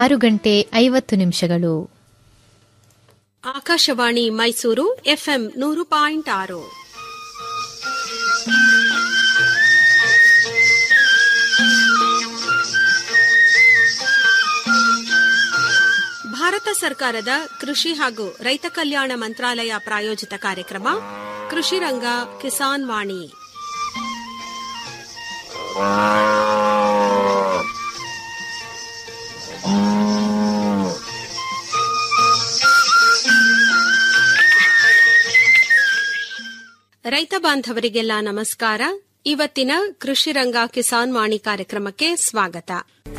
ಆರು ಗಂಟೆ ಐವತ್ತು ನಿಮಿಷಗಳು ಆಕಾಶವಾಣಿ ಮೈಸೂರು ಎಫ್ಎಂ ನೂರು ಪಾಯಿಂಟ್ ಆರು ಭಾರತ ಸರ್ಕಾರದ ಕೃಷಿ ಹಾಗೂ ರೈತ ಕಲ್ಯಾಣ ಮಂತ್ರಾಲಯ ಪ್ರಾಯೋಜಿತ ಕಾರ್ಯಕ್ರಮ ಕೃಷಿ ರಂಗ ಕಿಸಾನ್ ವಾಣಿ ರೈತ ಬಾಂಧವರಿಗೆಲ್ಲ ನಮಸ್ಕಾರ ಇವತ್ತಿನ ಕೃಷಿ ರಂಗ ಕಿಸಾನ್ ವಾಣಿ ಕಾರ್ಯಕ್ರಮಕ್ಕೆ ಸ್ವಾಗತ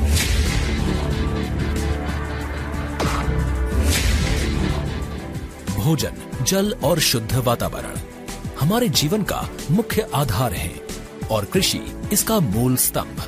भोजन जल और शुद्ध वातावरण हमारे जीवन का मुख्य आधार है और कृषि इसका मूल स्तंभ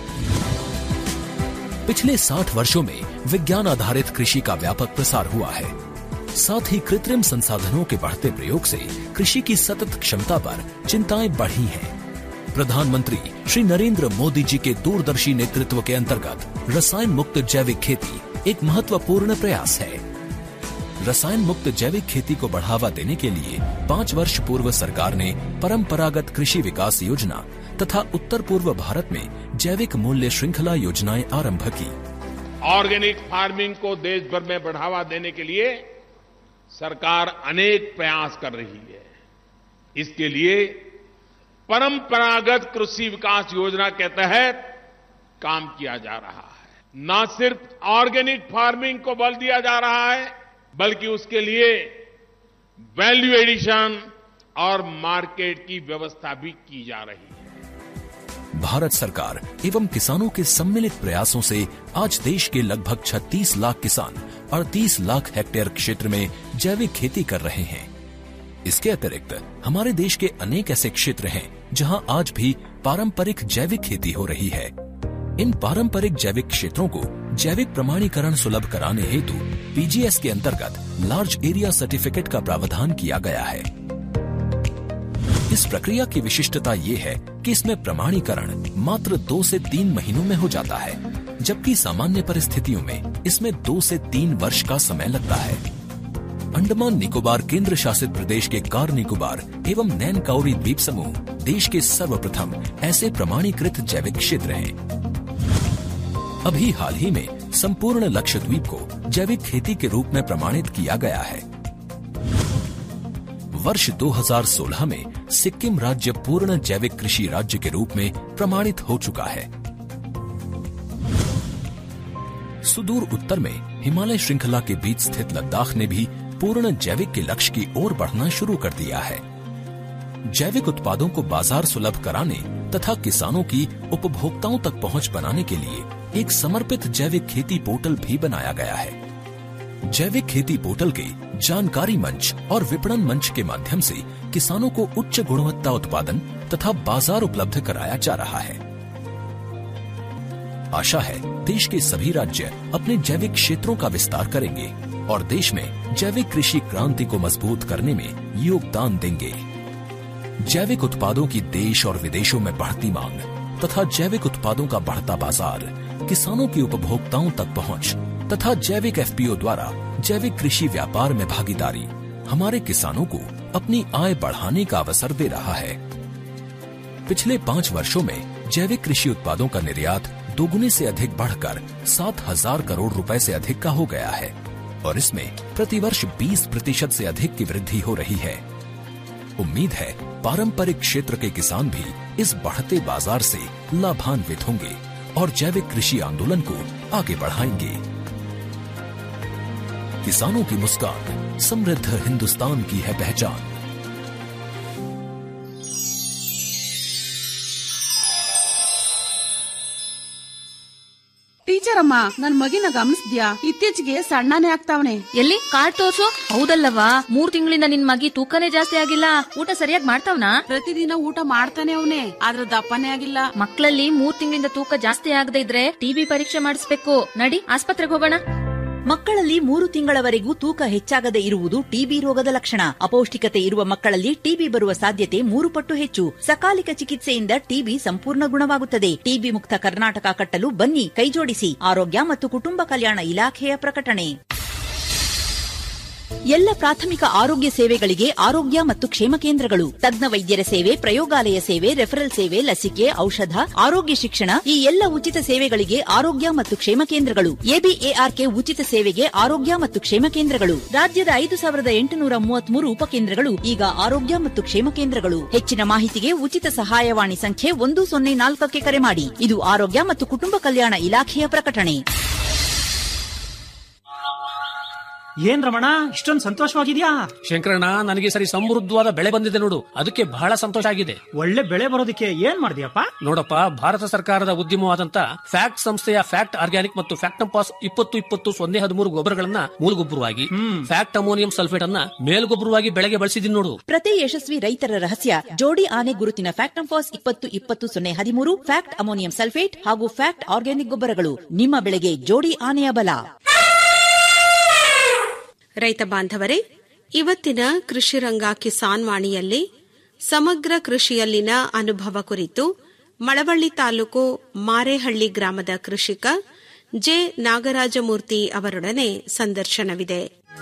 पिछले 60 वर्षों में विज्ञान आधारित कृषि का व्यापक प्रसार हुआ है साथ ही कृत्रिम संसाधनों के बढ़ते प्रयोग से कृषि की सतत क्षमता पर चिंताएं बढ़ी हैं। प्रधानमंत्री श्री नरेंद्र मोदी जी के दूरदर्शी नेतृत्व के अंतर्गत रसायन मुक्त जैविक खेती एक महत्वपूर्ण प्रयास है रसायन मुक्त जैविक खेती को बढ़ावा देने के लिए पाँच वर्ष पूर्व सरकार ने परंपरागत कृषि विकास योजना तथा उत्तर पूर्व भारत में जैविक मूल्य श्रृंखला योजनाएं आरंभ की ऑर्गेनिक फार्मिंग को देश भर में बढ़ावा देने के लिए सरकार अनेक प्रयास कर रही है इसके लिए परंपरागत कृषि विकास योजना के तहत काम किया जा रहा है न सिर्फ ऑर्गेनिक फार्मिंग को बल दिया जा रहा है बल्कि उसके लिए वैल्यू एडिशन और मार्केट की व्यवस्था भी की जा रही है भारत सरकार एवं किसानों के सम्मिलित प्रयासों से आज देश के लगभग 36 लाख किसान 38 लाख हेक्टेयर क्षेत्र में जैविक खेती कर रहे हैं इसके अतिरिक्त हमारे देश के अनेक ऐसे क्षेत्र हैं जहां आज भी पारंपरिक जैविक खेती हो रही है इन पारंपरिक जैविक क्षेत्रों को जैविक प्रमाणीकरण सुलभ कराने हेतु पीजीएस के अंतर्गत लार्ज एरिया सर्टिफिकेट का प्रावधान किया गया है इस प्रक्रिया की विशिष्टता ये है कि इसमें प्रमाणीकरण मात्र दो से तीन महीनों में हो जाता है जबकि सामान्य परिस्थितियों में इसमें दो से तीन वर्ष का समय लगता है अंडमान निकोबार केंद्र शासित प्रदेश के कार निकोबार एवं नैन काउरी द्वीप समूह देश के सर्वप्रथम ऐसे प्रमाणीकृत जैविक क्षेत्र हैं अभी हाल ही में संपूर्ण लक्षद्वीप को जैविक खेती के रूप में प्रमाणित किया गया है वर्ष 2016 में सिक्किम राज्य पूर्ण जैविक कृषि राज्य के रूप में प्रमाणित हो चुका है सुदूर उत्तर में हिमालय श्रृंखला के बीच स्थित लद्दाख ने भी पूर्ण जैविक के लक्ष्य की ओर बढ़ना शुरू कर दिया है जैविक उत्पादों को बाजार सुलभ कराने तथा किसानों की उपभोक्ताओं तक पहुंच बनाने के लिए एक समर्पित जैविक खेती पोर्टल भी बनाया गया है जैविक खेती पोर्टल के जानकारी मंच और विपणन मंच के माध्यम से किसानों को उच्च गुणवत्ता उत्पादन तथा बाजार उपलब्ध कराया जा रहा है आशा है देश के सभी राज्य अपने जैविक क्षेत्रों का विस्तार करेंगे और देश में जैविक कृषि क्रांति को मजबूत करने में योगदान देंगे जैविक उत्पादों की देश और विदेशों में बढ़ती मांग तथा जैविक उत्पादों का बढ़ता बाजार किसानों की उपभोक्ताओं तक पहुंच तथा जैविक एफपीओ द्वारा जैविक कृषि व्यापार में भागीदारी हमारे किसानों को अपनी आय बढ़ाने का अवसर दे रहा है पिछले पाँच वर्षों में जैविक कृषि उत्पादों का निर्यात दोगुने से अधिक बढ़कर सात हजार करोड़ रुपए से अधिक का हो गया है और इसमें प्रतिवर्ष 20 प्रतिशत से अधिक की वृद्धि हो रही है उम्मीद है पारंपरिक क्षेत्र के किसान भी इस बढ़ते बाजार से लाभान्वित होंगे और जैविक कृषि आंदोलन को आगे बढ़ाएंगे किसानों की मुस्कान समृद्ध हिंदुस्तान की है पहचान ಟೀಚರ್ ಅಮ್ಮ ನನ್ ಮಗಿನ ಗಮನಿಸ್ದ್ಯಾ ಇತ್ತೀಚೆಗೆ ಸಣ್ಣನೇ ಆಗ್ತಾವನೆ ಎಲ್ಲಿ ಕಾರ್ಡ್ ತೋರ್ಸು ಹೌದಲ್ಲವಾ ಮೂರ್ ತಿಂಗಳಿಂದ ನಿನ್ ಮಗಿ ತೂಕನೇ ಜಾಸ್ತಿ ಆಗಿಲ್ಲ ಊಟ ಸರಿಯಾಗಿ ಮಾಡ್ತಾವ್ನಾ ಪ್ರತಿದಿನ ಊಟ ಮಾಡ್ತಾನೆ ಅವನೇ ಆದ್ರ ದಪ್ಪನೇ ಆಗಿಲ್ಲ ಮಕ್ಕಳಲ್ಲಿ ಮೂರ್ ತಿಂಗಳಿಂದ ತೂಕ ಜಾಸ್ತಿ ಆಗದೆ ಇದ್ರೆ ಟಿಬಿ ಪರೀಕ್ಷೆ ಮಾಡಿಸ್ಬೇಕು ನಡಿ ಆಸ್ಪತ್ರೆಗೆ ಹೋಗೋಣ ಮಕ್ಕಳಲ್ಲಿ ಮೂರು ತಿಂಗಳವರೆಗೂ ತೂಕ ಹೆಚ್ಚಾಗದೆ ಇರುವುದು ಟಿಬಿ ರೋಗದ ಲಕ್ಷಣ ಅಪೌಷ್ಟಿಕತೆ ಇರುವ ಮಕ್ಕಳಲ್ಲಿ ಟಿಬಿ ಬರುವ ಸಾಧ್ಯತೆ ಮೂರು ಪಟ್ಟು ಹೆಚ್ಚು ಸಕಾಲಿಕ ಚಿಕಿತ್ಸೆಯಿಂದ ಟಿಬಿ ಸಂಪೂರ್ಣ ಗುಣವಾಗುತ್ತದೆ ಟಿಬಿ ಮುಕ್ತ ಕರ್ನಾಟಕ ಕಟ್ಟಲು ಬನ್ನಿ ಕೈಜೋಡಿಸಿ ಆರೋಗ್ಯ ಮತ್ತು ಕುಟುಂಬ ಕಲ್ಯಾಣ ಇಲಾಖೆಯ ಪ್ರಕಟಣೆ ಎಲ್ಲ ಪ್ರಾಥಮಿಕ ಆರೋಗ್ಯ ಸೇವೆಗಳಿಗೆ ಆರೋಗ್ಯ ಮತ್ತು ಕ್ಷೇಮ ಕೇಂದ್ರಗಳು ತಜ್ಞ ವೈದ್ಯರ ಸೇವೆ ಪ್ರಯೋಗಾಲಯ ಸೇವೆ ರೆಫರಲ್ ಸೇವೆ ಲಸಿಕೆ ಔಷಧ ಆರೋಗ್ಯ ಶಿಕ್ಷಣ ಈ ಎಲ್ಲ ಉಚಿತ ಸೇವೆಗಳಿಗೆ ಆರೋಗ್ಯ ಮತ್ತು ಕ್ಷೇಮ ಕೇಂದ್ರಗಳು ಎಬಿಎಆರ್ಕೆ ಉಚಿತ ಸೇವೆಗೆ ಆರೋಗ್ಯ ಮತ್ತು ಕ್ಷೇಮ ಕೇಂದ್ರಗಳು ರಾಜ್ಯದ ಐದು ಸಾವಿರದ ಎಂಟುನೂರ ಮೂವತ್ಮೂರು ಉಪಕೇಂದ್ರಗಳು ಈಗ ಆರೋಗ್ಯ ಮತ್ತು ಕ್ಷೇಮ ಕೇಂದ್ರಗಳು ಹೆಚ್ಚಿನ ಮಾಹಿತಿಗೆ ಉಚಿತ ಸಹಾಯವಾಣಿ ಸಂಖ್ಯೆ ಒಂದು ಸೊನ್ನೆ ನಾಲ್ಕಕ್ಕೆ ಕರೆ ಮಾಡಿ ಇದು ಆರೋಗ್ಯ ಮತ್ತು ಕುಟುಂಬ ಕಲ್ಯಾಣ ಇಲಾಖೆಯ ಪ್ರಕಟಣೆ ಏನ್ ರಮಣ ಇಷ್ಟೊಂದು ಸಂತೋಷವಾಗಿದ್ಯಾ ಶಂಕರಣ್ಣ ನನಗೆ ಸರಿ ಸಮೃದ್ಧವಾದ ಬೆಳೆ ಬಂದಿದೆ ನೋಡು ಅದಕ್ಕೆ ಬಹಳ ಸಂತೋಷ ಆಗಿದೆ ಒಳ್ಳೆ ಬೆಳೆ ಬರೋದಕ್ಕೆ ಏನ್ ಮಾಡಿದ್ಯಪ್ಪ ನೋಡಪ್ಪ ಭಾರತ ಸರ್ಕಾರದ ಉದ್ಯಮವಾದಂತ ಫ್ಯಾಕ್ಟ್ ಸಂಸ್ಥೆಯ ಫ್ಯಾಕ್ಟ್ ಆರ್ಗ್ಯಾನಿಕ್ ಮತ್ತು ಫ್ಯಾಕ್ಟಂಪಾಸ್ ಇಪ್ಪತ್ತು ಇಪ್ಪತ್ತು ಸೊನ್ನೆ ಹದಿಮೂರು ಗೊಬ್ಬರಗಳನ್ನ ಮೂಲಗೊಬ್ಬರವಾಗಿ ಫ್ಯಾಕ್ಟ್ ಅಮೋನಿಯಂ ಸಲ್ಫೇಟ್ ಅನ್ನ ಮೇಲ್ಗೊಬ್ಬರವಾಗಿ ಬೆಳೆಗೆ ಬಳಸಿದೀನಿ ನೋಡು ಪ್ರತಿ ಯಶಸ್ವಿ ರೈತರ ರಹಸ್ಯ ಜೋಡಿ ಆನೆ ಗುರುತಿನ ಫ್ಯಾಕ್ಟಂಫಾಸ್ ಇಪ್ಪತ್ತು ಇಪ್ಪತ್ತು ಸೊನ್ನೆ ಹದಿಮೂರು ಫ್ಯಾಕ್ಟ್ ಅಮೋನಿಯಂ ಸಲ್ಫೇಟ್ ಹಾಗೂ ಫ್ಯಾಕ್ಟ್ ಆರ್ಗ್ಯಾನಿಕ್ ಗೊಬ್ಬರಗಳು ನಿಮ್ಮ ಬೆಳೆಗೆ ಜೋಡಿ ಆನೆಯ ಬಲ ರೈತ ಬಾಂಧವರೇ ಇವತ್ತಿನ ಕೃಷಿರಂಗ ಕಿಸಾನ್ ವಾಣಿಯಲ್ಲಿ ಸಮಗ್ರ ಕೃಷಿಯಲ್ಲಿನ ಅನುಭವ ಕುರಿತು ಮಳವಳ್ಳಿ ತಾಲೂಕು ಮಾರೇಹಳ್ಳಿ ಗ್ರಾಮದ ಕೃಷಿಕ ಜೆ ನಾಗರಾಜಮೂರ್ತಿ ಅವರೊಡನೆ ಸಂದರ್ಶನವಿದೆ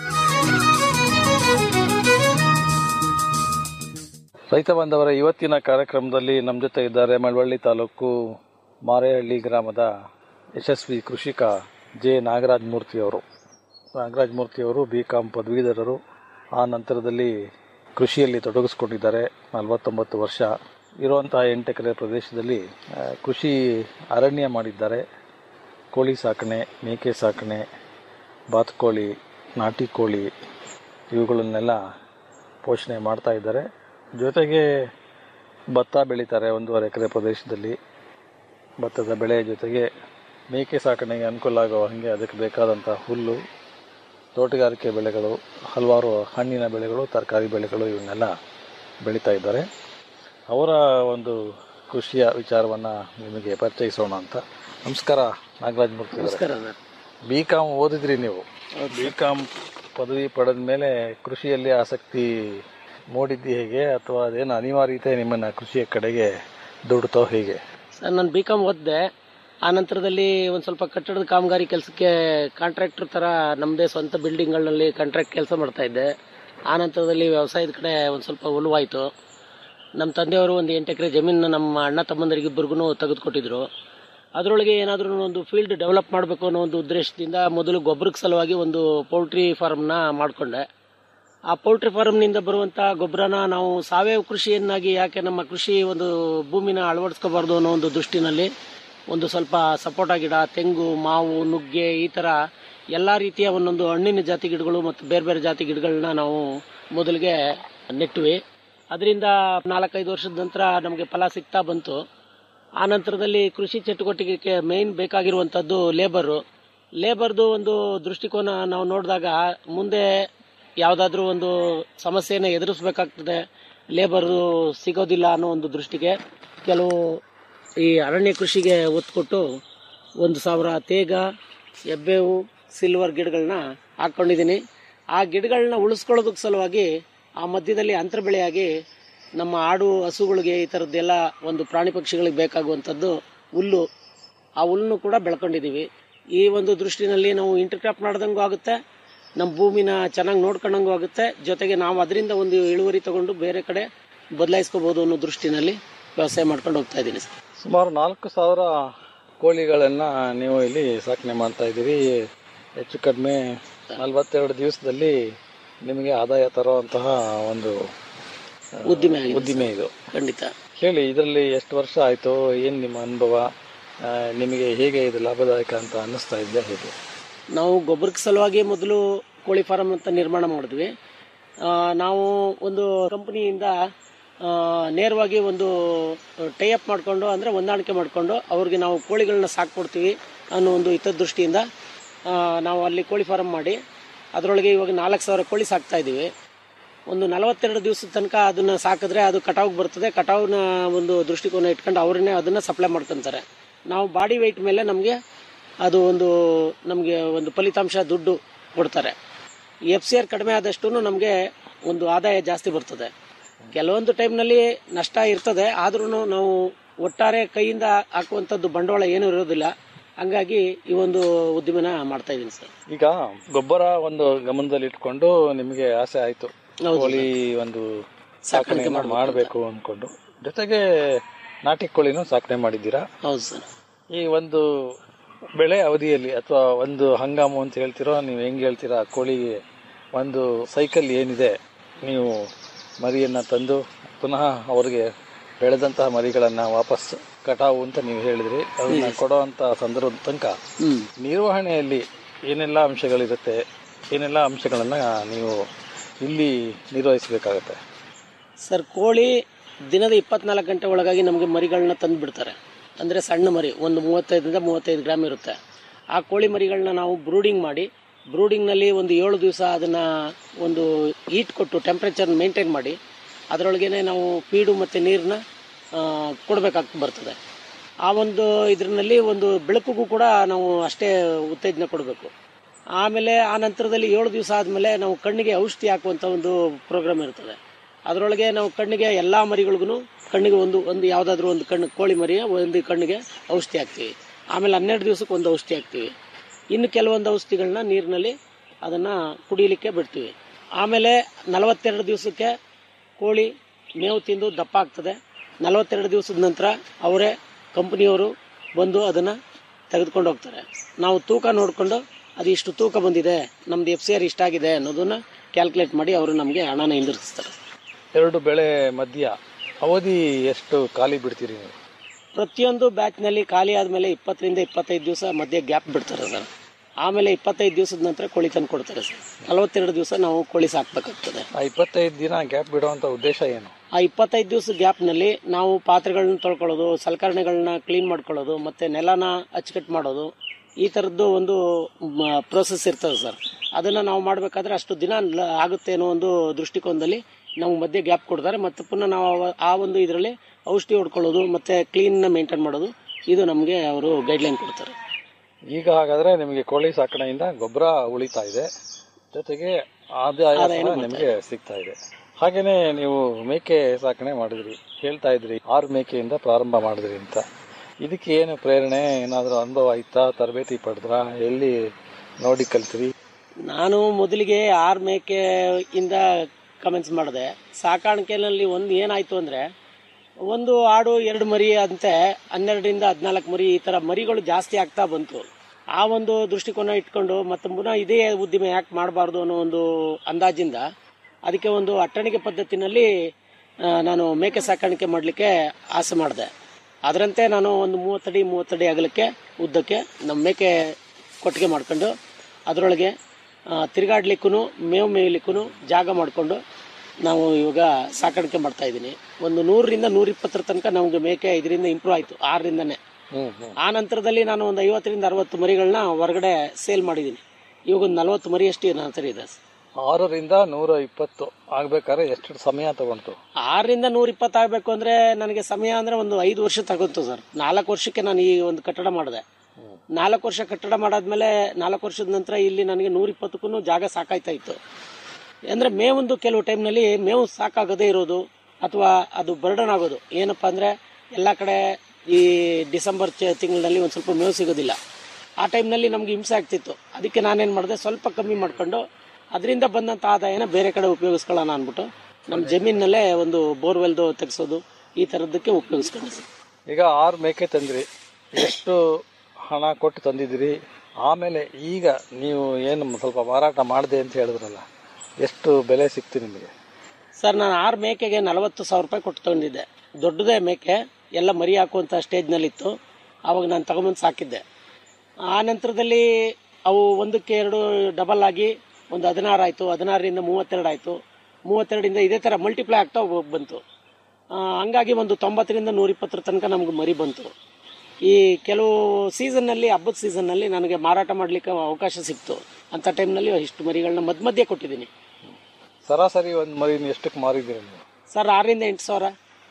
ರೈತ ಬಾಂಧವರ ಇವತ್ತಿನ ಕಾರ್ಯಕ್ರಮದಲ್ಲಿ ನಮ್ಮ ಜೊತೆ ಇದ್ದಾರೆ ಮಳವಳ್ಳಿ ತಾಲೂಕು ಮಾರೇಹಳ್ಳಿ ಗ್ರಾಮದ ಯಶಸ್ವಿ ಕೃಷಿಕ ಜೆ ನಾಗರಾಜ್ ಮೂರ್ತಿಯವರು ನಾಗರಾಜ್ ಮೂರ್ತಿಯವರು ಬಿ ಕಾಮ್ ಪದವೀಧರರು ಆ ನಂತರದಲ್ಲಿ ಕೃಷಿಯಲ್ಲಿ ತೊಡಗಿಸ್ಕೊಂಡಿದ್ದಾರೆ ನಲವತ್ತೊಂಬತ್ತು ವರ್ಷ ಇರುವಂತಹ ಎಂಟು ಎಕರೆ ಪ್ರದೇಶದಲ್ಲಿ ಆ, ಕೃಷಿ ಅರಣ್ಯ ಮಾಡಿದ್ದಾರೆ ಕೋಳಿ ಸಾಕಣೆ ಮೇಕೆ ಸಾಕಣೆ ಬಾತುಕೋಳಿ ನಾಟಿ ಕೋಳಿ ಇವುಗಳನ್ನೆಲ್ಲ ಪೋಷಣೆ ಮಾಡ್ತಾ ಇದ್ದಾರೆ ಜೊತೆಗೆ ಭತ್ತ ಬೆಳೀತಾರೆ ಒಂದೂವರೆ ಎಕರೆ ಪ್ರದೇಶದಲ್ಲಿ ಭತ್ತದ ಬೆಳೆ ಜೊತೆಗೆ ಮೇಕೆ ಸಾಕಣೆಗೆ ಅನುಕೂಲ ಆಗೋ ಹಾಗೆ ಅದಕ್ಕೆ ಬೇಕಾದಂಥ ಹುಲ್ಲು ತೋಟಗಾರಿಕೆ ಬೆಳೆಗಳು ಹಲವಾರು ಹಣ್ಣಿನ ಬೆಳೆಗಳು ತರಕಾರಿ ಬೆಳೆಗಳು ಇವನ್ನೆಲ್ಲ ಬೆಳೀತಾ ಇದ್ದಾರೆ ಅವರ ಒಂದು ಕೃಷಿಯ ವಿಚಾರವನ್ನು ನಿಮಗೆ ಪರಿಚಯಿಸೋಣ ಅಂತ ನಮಸ್ಕಾರ ನಾಗರಾಜ್ ಮೂರ್ತಿ ನಮಸ್ಕಾರ ಬಿ ಕಾಮ್ ಓದಿದ್ರಿ ನೀವು ಬಿ ಕಾಮ್ ಪದವಿ ಪಡೆದ ಮೇಲೆ ಕೃಷಿಯಲ್ಲಿ ಆಸಕ್ತಿ ಮೂಡಿದ್ದು ಹೇಗೆ ಅಥವಾ ಅದೇನು ಅನಿವಾರ್ಯತೆ ನಿಮ್ಮನ್ನ ಕೃಷಿಯ ಕಡೆಗೆ ದುಡ್ತೋ ಹೇಗೆ ಸರ್ ನಾನು ಬಿ ಕಾಮ್ ಓದಿದೆ ಆ ನಂತರದಲ್ಲಿ ಒಂದು ಸ್ವಲ್ಪ ಕಟ್ಟಡದ ಕಾಮಗಾರಿ ಕೆಲಸಕ್ಕೆ ಕಾಂಟ್ರಾಕ್ಟರ್ ಥರ ನಮ್ಮದೇ ಸ್ವಂತ ಬಿಲ್ಡಿಂಗ್ಗಳಲ್ಲಿ ಕಾಂಟ್ರಾಕ್ಟ್ ಕೆಲಸ ಮಾಡ್ತಾ ಇದ್ದೆ ಆ ನಂತರದಲ್ಲಿ ವ್ಯವಸಾಯದ ಕಡೆ ಒಂದು ಸ್ವಲ್ಪ ಒಲವಾಯಿತು ನಮ್ಮ ತಂದೆಯವರು ಒಂದು ಎಂಟು ಎಕರೆ ಜಮೀನು ನಮ್ಮ ಅಣ್ಣ ತಮ್ಮಂದರಿಗಿಬ್ಬರಿಗೂ ತೆಗೆದುಕೊಟ್ಟಿದ್ರು ಅದರೊಳಗೆ ಏನಾದರೂ ಒಂದು ಫೀಲ್ಡ್ ಡೆವಲಪ್ ಮಾಡಬೇಕು ಅನ್ನೋ ಒಂದು ಉದ್ದೇಶದಿಂದ ಮೊದಲು ಗೊಬ್ಬರಕ್ಕೆ ಸಲುವಾಗಿ ಒಂದು ಪೌಲ್ಟ್ರಿ ಫಾರ್ಮ್ನ ಮಾಡಿಕೊಂಡೆ ಆ ಪೌಲ್ಟ್ರಿ ಫಾರ್ಮ್ನಿಂದ ಬರುವಂಥ ಗೊಬ್ಬರನ ನಾವು ಸಾವಯವ ಕೃಷಿಯನ್ನಾಗಿ ಯಾಕೆ ನಮ್ಮ ಕೃಷಿ ಒಂದು ಭೂಮಿನ ಅಳವಡಿಸ್ಕೋಬಾರ್ದು ಅನ್ನೋ ಒಂದು ದೃಷ್ಟಿನಲ್ಲಿ ಒಂದು ಸ್ವಲ್ಪ ಸಪೋಟ ಗಿಡ ತೆಂಗು ಮಾವು ನುಗ್ಗೆ ಈ ಥರ ಎಲ್ಲ ರೀತಿಯ ಒಂದೊಂದು ಹಣ್ಣಿನ ಜಾತಿ ಗಿಡಗಳು ಮತ್ತು ಬೇರೆ ಬೇರೆ ಜಾತಿ ಗಿಡಗಳನ್ನ ನಾವು ಮೊದಲಿಗೆ ನೆಟ್ವಿ ಅದರಿಂದ ನಾಲ್ಕೈದು ವರ್ಷದ ನಂತರ ನಮಗೆ ಫಲ ಸಿಗ್ತಾ ಬಂತು ಆ ನಂತರದಲ್ಲಿ ಕೃಷಿ ಚಟುವಟಿಕೆಗೆ ಮೇನ್ ಬೇಕಾಗಿರುವಂಥದ್ದು ಲೇಬರು ಲೇಬರ್ದು ಒಂದು ದೃಷ್ಟಿಕೋನ ನಾವು ನೋಡಿದಾಗ ಮುಂದೆ ಯಾವುದಾದ್ರೂ ಒಂದು ಸಮಸ್ಯೆನ ಎದುರಿಸಬೇಕಾಗ್ತದೆ ಲೇಬರ್ ಸಿಗೋದಿಲ್ಲ ಅನ್ನೋ ಒಂದು ದೃಷ್ಟಿಗೆ ಕೆಲವು ಈ ಅರಣ್ಯ ಕೃಷಿಗೆ ಒತ್ತು ಕೊಟ್ಟು ಒಂದು ಸಾವಿರ ತೇಗ ಎಬ್ಬೇವು ಸಿಲ್ವರ್ ಗಿಡಗಳನ್ನ ಹಾಕ್ಕೊಂಡಿದ್ದೀನಿ ಆ ಗಿಡಗಳನ್ನ ಉಳಿಸ್ಕೊಳ್ಳೋದಕ್ಕೆ ಸಲುವಾಗಿ ಆ ಮಧ್ಯದಲ್ಲಿ ಅಂತರ ಬೆಳೆಯಾಗಿ ನಮ್ಮ ಆಡು ಹಸುಗಳಿಗೆ ಈ ಥರದ್ದೆಲ್ಲ ಒಂದು ಪ್ರಾಣಿ ಪಕ್ಷಿಗಳಿಗೆ ಬೇಕಾಗುವಂಥದ್ದು ಹುಲ್ಲು ಆ ಹುಲ್ಲನ್ನು ಕೂಡ ಬೆಳ್ಕೊಂಡಿದ್ದೀವಿ ಈ ಒಂದು ದೃಷ್ಟಿನಲ್ಲಿ ನಾವು ಇಂಟರ್ಕ್ರಾಪ್ ಮಾಡ್ದಂಗೂ ಆಗುತ್ತೆ ನಮ್ಮ ಭೂಮಿನ ಚೆನ್ನಾಗಿ ನೋಡ್ಕೊಂಡಂಗೂ ಆಗುತ್ತೆ ಜೊತೆಗೆ ನಾವು ಅದರಿಂದ ಒಂದು ಇಳುವರಿ ತಗೊಂಡು ಬೇರೆ ಕಡೆ ಬದಲಾಯಿಸ್ಕೋಬಹುದು ಅನ್ನೋ ದೃಷ್ಟಿನಲ್ಲಿ ವ್ಯವಸಾಯ ಮಾಡ್ಕೊಂಡು ಹೋಗ್ತಾ ಇದ್ದೀನಿ ಸರ್ ಸುಮಾರು ನಾಲ್ಕು ಸಾವಿರ ಕೋಳಿಗಳನ್ನ ನೀವು ಇಲ್ಲಿ ಸಾಕಣೆ ಮಾಡ್ತಾ ಇದ್ದೀರಿ ಹೆಚ್ಚು ಕಡಿಮೆ ನಲವತ್ತೆರಡು ದಿವಸದಲ್ಲಿ ನಿಮಗೆ ಆದಾಯ ತರುವಂತಹ ಒಂದು ಆ, ಉದ್ದಿಮೆ ಆಗಿದೆ ಉದ್ದಿಮೆ ಇದು ಖಂಡಿತ ಹೇಳಿ ಇದರಲ್ಲಿ ಎಷ್ಟು ವರ್ಷ ಆಯ್ತು ಏನ್ ನಿಮ್ಮ ಅನುಭವ ಆ, ನಿಮಗೆ ಹೇಗೆ ಇದು ಲಾಭದಾಯಕ ಅಂತ ಅನ್ನಿಸ್ತಾ ಇದೆ ಹೇಗೆ ನಾವು ಗೊಬ್ಬರಕ್ಕೆ ಸಲುವಾಗಿ ಮೊದಲು ಕೋಳಿ ಫಾರಂ ಅಂತ ನಿರ್ಮಾಣ ಮಾಡಿದ್ವಿ ಆ, ನಾವು ಒಂದು ಕಂಪನಿಯಿಂದ ನೇರವಾಗಿ ಒಂದು ಟೈಅಪ್ ಮಾಡಿಕೊಂಡು ಅಂದರೆ ಹೊಂದಾಣಿಕೆ ಮಾಡಿಕೊಂಡು ಅವ್ರಿಗೆ ನಾವು ಕೋಳಿಗಳನ್ನ ಸಾಕ್ಕೊಡ್ತೀವಿ ಅನ್ನೋ ಒಂದು ಹಿತದೃಷ್ಟಿಯಿಂದ ಆ, ನಾವು ಅಲ್ಲಿ ಕೋಳಿ ಫಾರಂ ಮಾಡಿ ಅದರೊಳಗೆ ಇವಾಗ ನಾಲ್ಕು ಸಾವಿರ ಕೋಳಿ ಸಾಕ್ತಾ ಇದ್ದೀವಿ ಒಂದು ನಲವತ್ತೆರಡು ದಿವಸದ ತನಕ ಅದನ್ನು ಸಾಕಿದ್ರೆ ಅದು ಕಟಾವ್ಗೆ ಬರ್ತದೆ ಕಟಾವ್ನ ಒಂದು ದೃಷ್ಟಿಕೋನ ಇಟ್ಕೊಂಡು ಅವರನ್ನೇ ಅದನ್ನು ಸಪ್ಲೈ ಮಾಡ್ಕೊತಾರೆ ನಾವು ಬಾಡಿ ವೆಯ್ಟ್ ಮೇಲೆ ನಮಗೆ ಅದು ಒಂದು ನಮಗೆ ಒಂದು ಫಲಿತಾಂಶ ದುಡ್ಡು ಕೊಡ್ತಾರೆ ಎಫ್ ಸಿ ಆರ್ ಕಡಿಮೆ ಆದಷ್ಟು ನಮಗೆ ಒಂದು ಆದಾಯ ಜಾಸ್ತಿ ಬರ್ತದೆ ಕೆಲವೊಂದು ಟೈಮ್ನಲ್ಲಿ ನಷ್ಟ ಇರ್ತದೆ ಆದ್ರೂ ನಾವು ಒಟ್ಟಾರೆ ಕೈಯಿಂದ ಹಾಕುವಂಥದ್ದು ಬಂಡವಾಳ ಏನೂ ಇರೋದಿಲ್ಲ ಹಂಗಾಗಿ ಈ ಒಂದು ಉದ್ದಿಮೆನ ಮಾಡ್ತಾ ಇದ್ದೀನಿ ಸರ್ ಈಗ ಗೊಬ್ಬರ ಒಂದು ಗಮನದಲ್ಲಿ ಇಟ್ಕೊಂಡು ನಿಮಗೆ ಆಸೆ ಆಯ್ತು ಹೌದು ಕೋಳಿ ಒಂದು ಸಾಕಾಣಿಕೆ ಸಾಕಣೆ ಮಾಡ್ಬೇಕು ಮಾಡಬೇಕು ಅನ್ಕೊಂಡು ಜೊತೆಗೆ ನಾಟಿ ಕೋಳಿನೂ ಸಾಕಣೆ ಮಾಡಿದ್ದೀರಾ ಹೌದು ಸರ್ ಈ ಒಂದು ಬೆಳೆ ಅವಧಿಯಲ್ಲಿ ಅಥವಾ ಒಂದು ಹಂಗಾಮು ಅಂತ ಹೇಳ್ತಿರೋ ನೀವು ಹೆಂಗ್ ಹೇಳ್ತೀರಾ ಕೋಳಿಗೆ ಒಂದು ಸೈಕಲ್ ಏನಿದೆ ನೀವು ಮರಿಯನ್ನ ತಂದು ಪುನಃ ಅವ್ರಿಗೆ ಬೆಳೆದಂತಹ ಮರಿಗಳನ್ನ ವಾಪಸ್ ಕಟಾವು ಅಂತ ನೀವು ಹೇಳಿದ್ರಿ ಅದನ್ನ ಕೊಡುವಂತ ಸಂದರ್ಭದ ತನಕ ಹ್ಮ್ ನಿರ್ವಹಣೆಯಲ್ಲಿ ಏನೆಲ್ಲ ಅಂಶಗಳಿರುತ್ತೆ ಏನೆಲ್ಲ ಅಂಶಗಳನ್ನ ನೀವು ಇಲ್ಲಿ ನಿರ್ವಹಿಸಬೇಕಾಗತ್ತೆ ಸರ್ ಕೋಳಿ ದಿನದ ಇಪ್ಪತ್ನಾಲ್ಕು ಗಂಟೆ ಒಳಗಾಗಿ ನಮಗೆ ಮರಿಗಳನ್ನ ತಂದು ಬಿಡ್ತಾರೆ ಅಂದರೆ ಸಣ್ಣ ಮರಿ ಒಂದು ಮೂವತ್ತೈದರಿಂದ ಮೂವತ್ತೈದು ಗ್ರಾಮ್ ಇರುತ್ತೆ ಆ ಕೋಳಿ ಮರಿಗಳನ್ನ ನಾವು ಬ್ರೂಡಿಂಗ್ ಮಾಡಿ ಬ್ರೂಡಿಂಗ್ನಲ್ಲಿ ಒಂದು ಏಳು ದಿವಸ ಅದನ್ನು ಒಂದು ಹೀಟ್ ಕೊಟ್ಟು ಟೆಂಪ್ರೇಚರ್ ಮೇಂಟೈನ್ ಮಾಡಿ ಅದರೊಳಗೇನೆ ನಾವು ಫೀಡು ಮತ್ತು ನೀರನ್ನ ಕೊಡಬೇಕಾಗ್ತಾ ಬರ್ತದೆ ಆ ಒಂದು ಇದರಲ್ಲಿ ಒಂದು ಬೆಳಕಿಗೂ ಕೂಡ ನಾವು ಅಷ್ಟೇ ಉತ್ತೇಜನ ಕೊಡಬೇಕು ಆಮೇಲೆ ಆ ನಂತರದಲ್ಲಿ ಏಳು ದಿವಸ ಆದಮೇಲೆ ನಾವು ಕಣ್ಣಿಗೆ ಔಷಧಿ ಹಾಕುವಂಥ ಒಂದು ಪ್ರೋಗ್ರಾಮ್ ಇರ್ತದೆ ಅದರೊಳಗೆ ನಾವು ಕಣ್ಣಿಗೆ ಎಲ್ಲ ಮರಿಗಳಿಗೂ ಕಣ್ಣಿಗೆ ಒಂದು ಒಂದು ಯಾವುದಾದ್ರೂ ಒಂದು ಕಣ್ಣು ಕೋಳಿ ಮರಿಯ ಒಂದು ಕಣ್ಣಿಗೆ ಔಷಧಿ ಹಾಕ್ತೀವಿ ಆಮೇಲೆ ಹನ್ನೆರಡು ದಿವಸಕ್ಕೆ ಒಂದು ಔಷಧಿ ಹಾಕ್ತೀವಿ ಇನ್ನು ಕೆಲವೊಂದು ಔಷಧಿಗಳನ್ನ ನೀರಿನಲ್ಲಿ ಅದನ್ನು ಕುಡಿಯಲಿಕ್ಕೆ ಬಿಡ್ತೀವಿ ಆಮೇಲೆ ನಲವತ್ತೆರಡು ದಿವಸಕ್ಕೆ ಕೋಳಿ ಮೇವು ತಿಂದು ದಪ್ಪ ಆಗ್ತದೆ ನಲವತ್ತೆರಡು ದಿವಸದ ನಂತರ ಅವರೇ ಕಂಪನಿಯವರು ಬಂದು ಅದನ್ನು ತೆಗೆದುಕೊಂಡು ಹೋಗ್ತಾರೆ ನಾವು ತೂಕ ನೋಡಿಕೊಂಡು ಅದು ಇಷ್ಟು ತೂಕ ಬಂದಿದೆ ನಮ್ದು ಎಫ್ ಸಿ ಆರ್ ಇಷ್ಟಾಗಿದೆ ಅನ್ನೋದನ್ನ ಕ್ಯಾಲ್ಕುಲೇಟ್ ಮಾಡಿ ಅವರು ನಮಗೆ ಹಣನ ಹಿಂದಿರುಗಿಸ್ತಾರೆ ಎರಡು ಬೆಳೆ ಮಧ್ಯ ಅವಧಿ ಎಷ್ಟು ಖಾಲಿ ಬಿಡ್ತೀರಿ ನೀವು ಪ್ರತಿಯೊಂದು ಬ್ಯಾಚ್ನಲ್ಲಿ ಖಾಲಿ ಆದಮೇಲೆ ಇಪ್ಪತ್ತರಿಂದ ಇಪ್ಪತ್ತೈದು ದಿವಸ ಮಧ್ಯೆ ಗ್ಯಾಪ್ ಬಿಡ್ತಾರೆ ಸರ್ ಆಮೇಲೆ ಇಪ್ಪತ್ತೈದು ದಿವಸದ ನಂತರ ಕೋಳಿ ತಂದು ಕೊಡ್ತಾರೆ ಸರ್ ನಲವತ್ತೆರಡು ದಿವಸ ನಾವು ಕೋಳಿ ಸಾಕ್ಬೇಕಾಗ್ತದೆ ಆ ಇಪ್ಪತ್ತೈದು ದಿನ ಗ್ಯಾಪ್ ಬಿಡುವಂತ ಉದ್ದೇಶ ಏನು ಆ ಇಪ್ಪತ್ತೈದು ದಿವಸ ಗ್ಯಾಪ್ನಲ್ಲಿ ನಾವು ಪಾತ್ರೆಗಳನ್ನ ತೊಳ್ಕೊಳ್ಳೋದು ಸಲಕರಣೆಗಳನ್ನ ಕ್ಲೀನ್ ಮಾಡ್ಕೊಳ್ಳೋದು ಮತ್ತೆ ನೆಲನ ಅಚ್ಚುಕಟ್ಟು ಮಾಡೋದು ಈ ಥರದ್ದು ಒಂದು ಪ್ರೋಸೆಸ್ ಇರ್ತದೆ ಸರ್ ಅದನ್ನು ನಾವು ಮಾಡಬೇಕಾದ್ರೆ ಅಷ್ಟು ದಿನ ಲ- ಆಗುತ್ತೆ ಅನ್ನೋ ಒಂದು ದೃಷ್ಟಿಕೋನದಲ್ಲಿ ನಾವು ಮಧ್ಯೆ ಗ್ಯಾಪ್ ಕೊಡ್ತಾರೆ ಮತ್ತು ಪುನಃ ನಾವು ಅವ- ಆ ಒಂದು ಇದರಲ್ಲಿ ಔಷಧಿ ಹೊಡ್ಕೊಳ್ಳೋದು ಮತ್ತು ಕ್ಲೀನ್ನ ಮೇಂಟೈನ್ ಮಾಡೋದು ಇದು ನಮಗೆ ಅವರು ಗೈಡ್ಲೈನ್ ಕೊಡ್ತಾರೆ ಈಗ ಹಾಗಾದ್ರೆ ನಿಮಗೆ ಕೋಳಿ ಸಾಕಣೆಯಿಂದ ಗೊಬ್ಬರ ಉಳಿತಾ ಇದೆ ಜೊತೆಗೆ ಆದಾಯ ಆದಾಯನೂ ಸಹ ಬರ್ತಾ ನಿಮಗೆ ಸಿಗ್ತಾ ಇದೆ ಹಾಗೇನೆ ನೀವು ಮೇಕೆ ಸಾಕಣೆ ಮಾಡಿದ್ರಿ ಹೇಳ್ತಾ ಇದ್ರಿ ಆರು ಮೇಕೆಯಿಂದ ಪ್ರಾರಂಭ ಮಾಡಿದ್ರಿ ಅಂತ ಇದಕ್ಕೆ ಏನು ಪ್ರೇರಣೆ ಏನಾದರೂ ಅನುಭವ ಆಯ್ತಾ ತರಬೇತಿ ಪಡೆದ್ರಾ ಎಲ್ಲಿ ನೋಡಿ ಕಲ್ತ್ರಿ ನಾನು ಮೊದಲಿಗೆ ಆರ್ ಮೇಕೆಯಿಂದ ಕಮೆಂಟ್ಸ್ ಮಾಡಿದೆ ಸಾಕಾಣಿಕೆನಲ್ಲಿ ಒಂದು ಏನಾಯ್ತು ಅಂದ್ರೆ ಒಂದು ಆಡು ಎರಡು ಮರಿ ಅಂತೆ ಹನ್ನೆರಡರಿಂದ ಹದಿನಾಲ್ಕು ಮರಿ ಈ ತರ ಮರಿಗಳು ಜಾಸ್ತಿ ಆಗ್ತಾ ಬಂತು ಆ ಒಂದು ದೃಷ್ಟಿಕೋನ ಇಟ್ಕೊಂಡು ಮತ್ತೆ ಪುನಃ ಇದೇ ಉದ್ದಿಮೆ ಯಾಕೆ ಮಾಡಬಾರ್ದು ಅನ್ನೋ ಒಂದು ಅಂದಾಜಿಂದ ಅದಕ್ಕೆ ಒಂದು ಅಟ್ಟಣಿಕೆ ಪದ್ಧತಿನಲ್ಲಿ ಆ, ನಾನು ಮೇಕೆ ಸಾಕಾಣಿಕೆ ಮಾಡಲಿಕ್ಕೆ ಆಸೆ ಮಾಡಿದೆ ಅದರಂತೆ ನಾನು ಒಂದು ಮೂವತ್ತಡಿ ಮೂವತ್ತಡಿ ಅಗಲಕ್ಕೆ ಉದ್ದಕ್ಕೆ ನಮ್ಮ ಮೇಕೆ ಕೊಟ್ಟಿಗೆ ಮಾಡ್ಕೊಂಡು ಅದರೊಳಗೆ ತಿರುಗಾಡ್ಲಿಕ್ಕೂ ಮೇವು ಮೇಯ್ಲಿಕ್ಕೂ ಜಾಗ ಮಾಡಿಕೊಂಡು ನಾವು ಇವಾಗ ಸಾಕಾಣಿಕೆ ಮಾಡ್ತಾ ಇದ್ದೀನಿ ಒಂದು ನೂರರಿಂದ ನೂರಿಪ್ಪತ್ತರ ತನಕ ನಮಗೆ ಮೇಕೆ ಇದರಿಂದ ಇಂಪ್ರೂವ್ ಆಯಿತು ಆರರಿಂದನೇ ಆ ನಂತರದಲ್ಲಿ ನಾನು ಒಂದು ಐವತ್ತರಿಂದ ಅರವತ್ತು ಮರಿಗಳನ್ನ ಹೊರಗಡೆ ಸೇಲ್ ಮಾಡಿದ್ದೀನಿ ಇವಾಗ ಒಂದು ನಲವತ್ತು ಮರಿ ಅಷ್ಟು ನನ್ನ ಹತ್ರ ಇದೆ ಆರರಿಂದ ನೂರ ಇಪ್ಪತ್ತು ಆಗ್ಬೇಕಾದ್ರೆ ಎಷ್ಟು ಸಮಯ ತಗೊಂತು ಆರರಿಂದ ನೂರ ಇಪ್ಪತ್ತು ಆಗಬೇಕು ಅಂದ್ರೆ ನನಗೆ ಸಮಯ ಅಂದ್ರೆ ಒಂದು ಐದು ವರ್ಷ ತಗೊಂತು ಸರ್ ನಾಲ್ಕು ವರ್ಷಕ್ಕೆ ನಾನು ಈ ಒಂದು ಕಟ್ಟಡ ಮಾಡಿದೆ ನಾಲ್ಕು ವರ್ಷ ಕಟ್ಟಡ ಮಾಡಾದ್ಮೇಲೆ ನಾಲ್ಕು ವರ್ಷದ ನಂತರ ಇಲ್ಲಿ ನನಗೆ ನೂರ ಇಪ್ಪತ್ತಕ್ಕೂ ಜಾಗ ಸಾಕಾಯ್ತಾ ಇತ್ತು ಅಂದ್ರೆ ಮೇವೊಂದು ಕೆಲವು ಟೈಮ್ನಲ್ಲಿ ಮೇವು ಸಾಕಾಗದೇ ಇರೋದು ಅಥವಾ ಅದು ಬರ್ಡನ್ ಆಗೋದು ಏನಪ್ಪಾ ಅಂದ್ರೆ ಎಲ್ಲ ಕಡೆ ಈ ಡಿಸೆಂಬರ್ ಚ- ತಿಂಗಳಿನಲ್ಲಿ ಒಂದು ಸ್ವಲ್ಪ ಮೇವು ಸಿಗೋದಿಲ್ಲ ಆ ಟೈಮ್ನಲ್ಲಿ ನಮ್ಗೆ ಹಿಂಸೆ ಆಗ್ತಿತ್ತು ಅದಕ್ಕೆ ನಾನೇನು ಮಾಡಿದೆ ಸ್ವಲ್ಪ ಕಮ್ಮಿ ಮಾಡ್ಕೊಂಡು ಅದರಿಂದ ಬಂದಂಥ ಆದಾಯನ ಬೇರೆ ಕಡೆ ಉಪಯೋಗಿಸ್ಕೊಳ್ಳೋಣ ಅಂದ್ಬಿಟ್ಟು ನಮ್ಮ ಜಮೀನಲ್ಲೇ ಒಂದು ಬೋರ್ವೆಲ್ದು ತೆಗೆಸೋದು ಈ ಥರದ್ದಕ್ಕೆ ಉಪಯೋಗಿಸ್ಕೊಂಡೆ ಸರ್ ಈಗ ಆರು ಮೇಕೆ ತಂದ್ರಿ ಎಷ್ಟು ಹಣ ಕೊಟ್ಟು ತಂದಿದ್ದೀರಿ ಆಮೇಲೆ ಈಗ ನೀವು ಏನು ಸ್ವಲ್ಪ ಮಾರಾಟ ಮಾಡಿದೆ ಅಂತ ಹೇಳಿದ್ರಲ್ಲ ಎಷ್ಟು ಬೆಲೆ ಸಿಕ್ತು ನಿಮಗೆ ಸರ್ ನಾನು ಆರು ಮೇಕೆಗೆ ನಲವತ್ತು ಸಾವಿರ ರೂಪಾಯಿ ಕೊಟ್ಟು ತಗೊಂಡಿದ್ದೆ ದೊಡ್ಡದೇ ಮೇಕೆ ಎಲ್ಲ ಮರಿ ಹಾಕುವಂಥ ಸ್ಟೇಜ್ನಲ್ಲಿತ್ತು ಆವಾಗ ನಾನು ತಗೊಂಬಂದು ಸಾಕಿದ್ದೆ ಆ ನಂತರದಲ್ಲಿ ಅವು ಒಂದಕ್ಕೆ ಎರಡು ಡಬಲ್ ಆಗಿ ಒಂದು ಹದಿನಾರು ಆಯಿತು ಹದಿನಾರರಿಂದ ಮೂವತ್ತೆರಡು ಆಯಿತು ಮೂವತ್ತೆರಡರಿಂದ ಇದೇ ಥರ ಮಲ್ಟಿಪ್ಲೈ ಆಗ್ತಾ ಹೋಗ್- ಬಂತು ಆ, ಹಂಗಾಗಿ ಒಂದು ತೊಂಬತ್ತರಿಂದ ನೂರಿಪ್ಪತ್ತರ ತನಕ ನಮ್ಗೆ ಮರಿ ಬಂತು ಈ ಕೆಲವು ಸೀಸನ್ನಲ್ಲಿ ಹಬ್ಬದ ಸೀಸನ್ನಲ್ಲಿ ನನಗೆ ಮಾರಾಟ ಮಾಡಲಿಕ್ಕೆ ಅವಕಾಶ ಸಿಕ್ತು ಅಂಥ ಟೈಮ್ನಲ್ಲಿ ಇಷ್ಟು ಮರಿಗಳನ್ನ ಮಧ್ಯ ಮಧ್ಯೆ ಕೊಟ್ಟಿದ್ದೀನಿ ಸರಾಸರಿ ಒಂದು ಮರಿನ ಎಷ್ಟಕ್ಕೆ ಮಾರಿದ್ದೀರಿ ನೀವು ಸರ್ ಆರರಿಂದ ಎಂಟು ಸಾವಿರ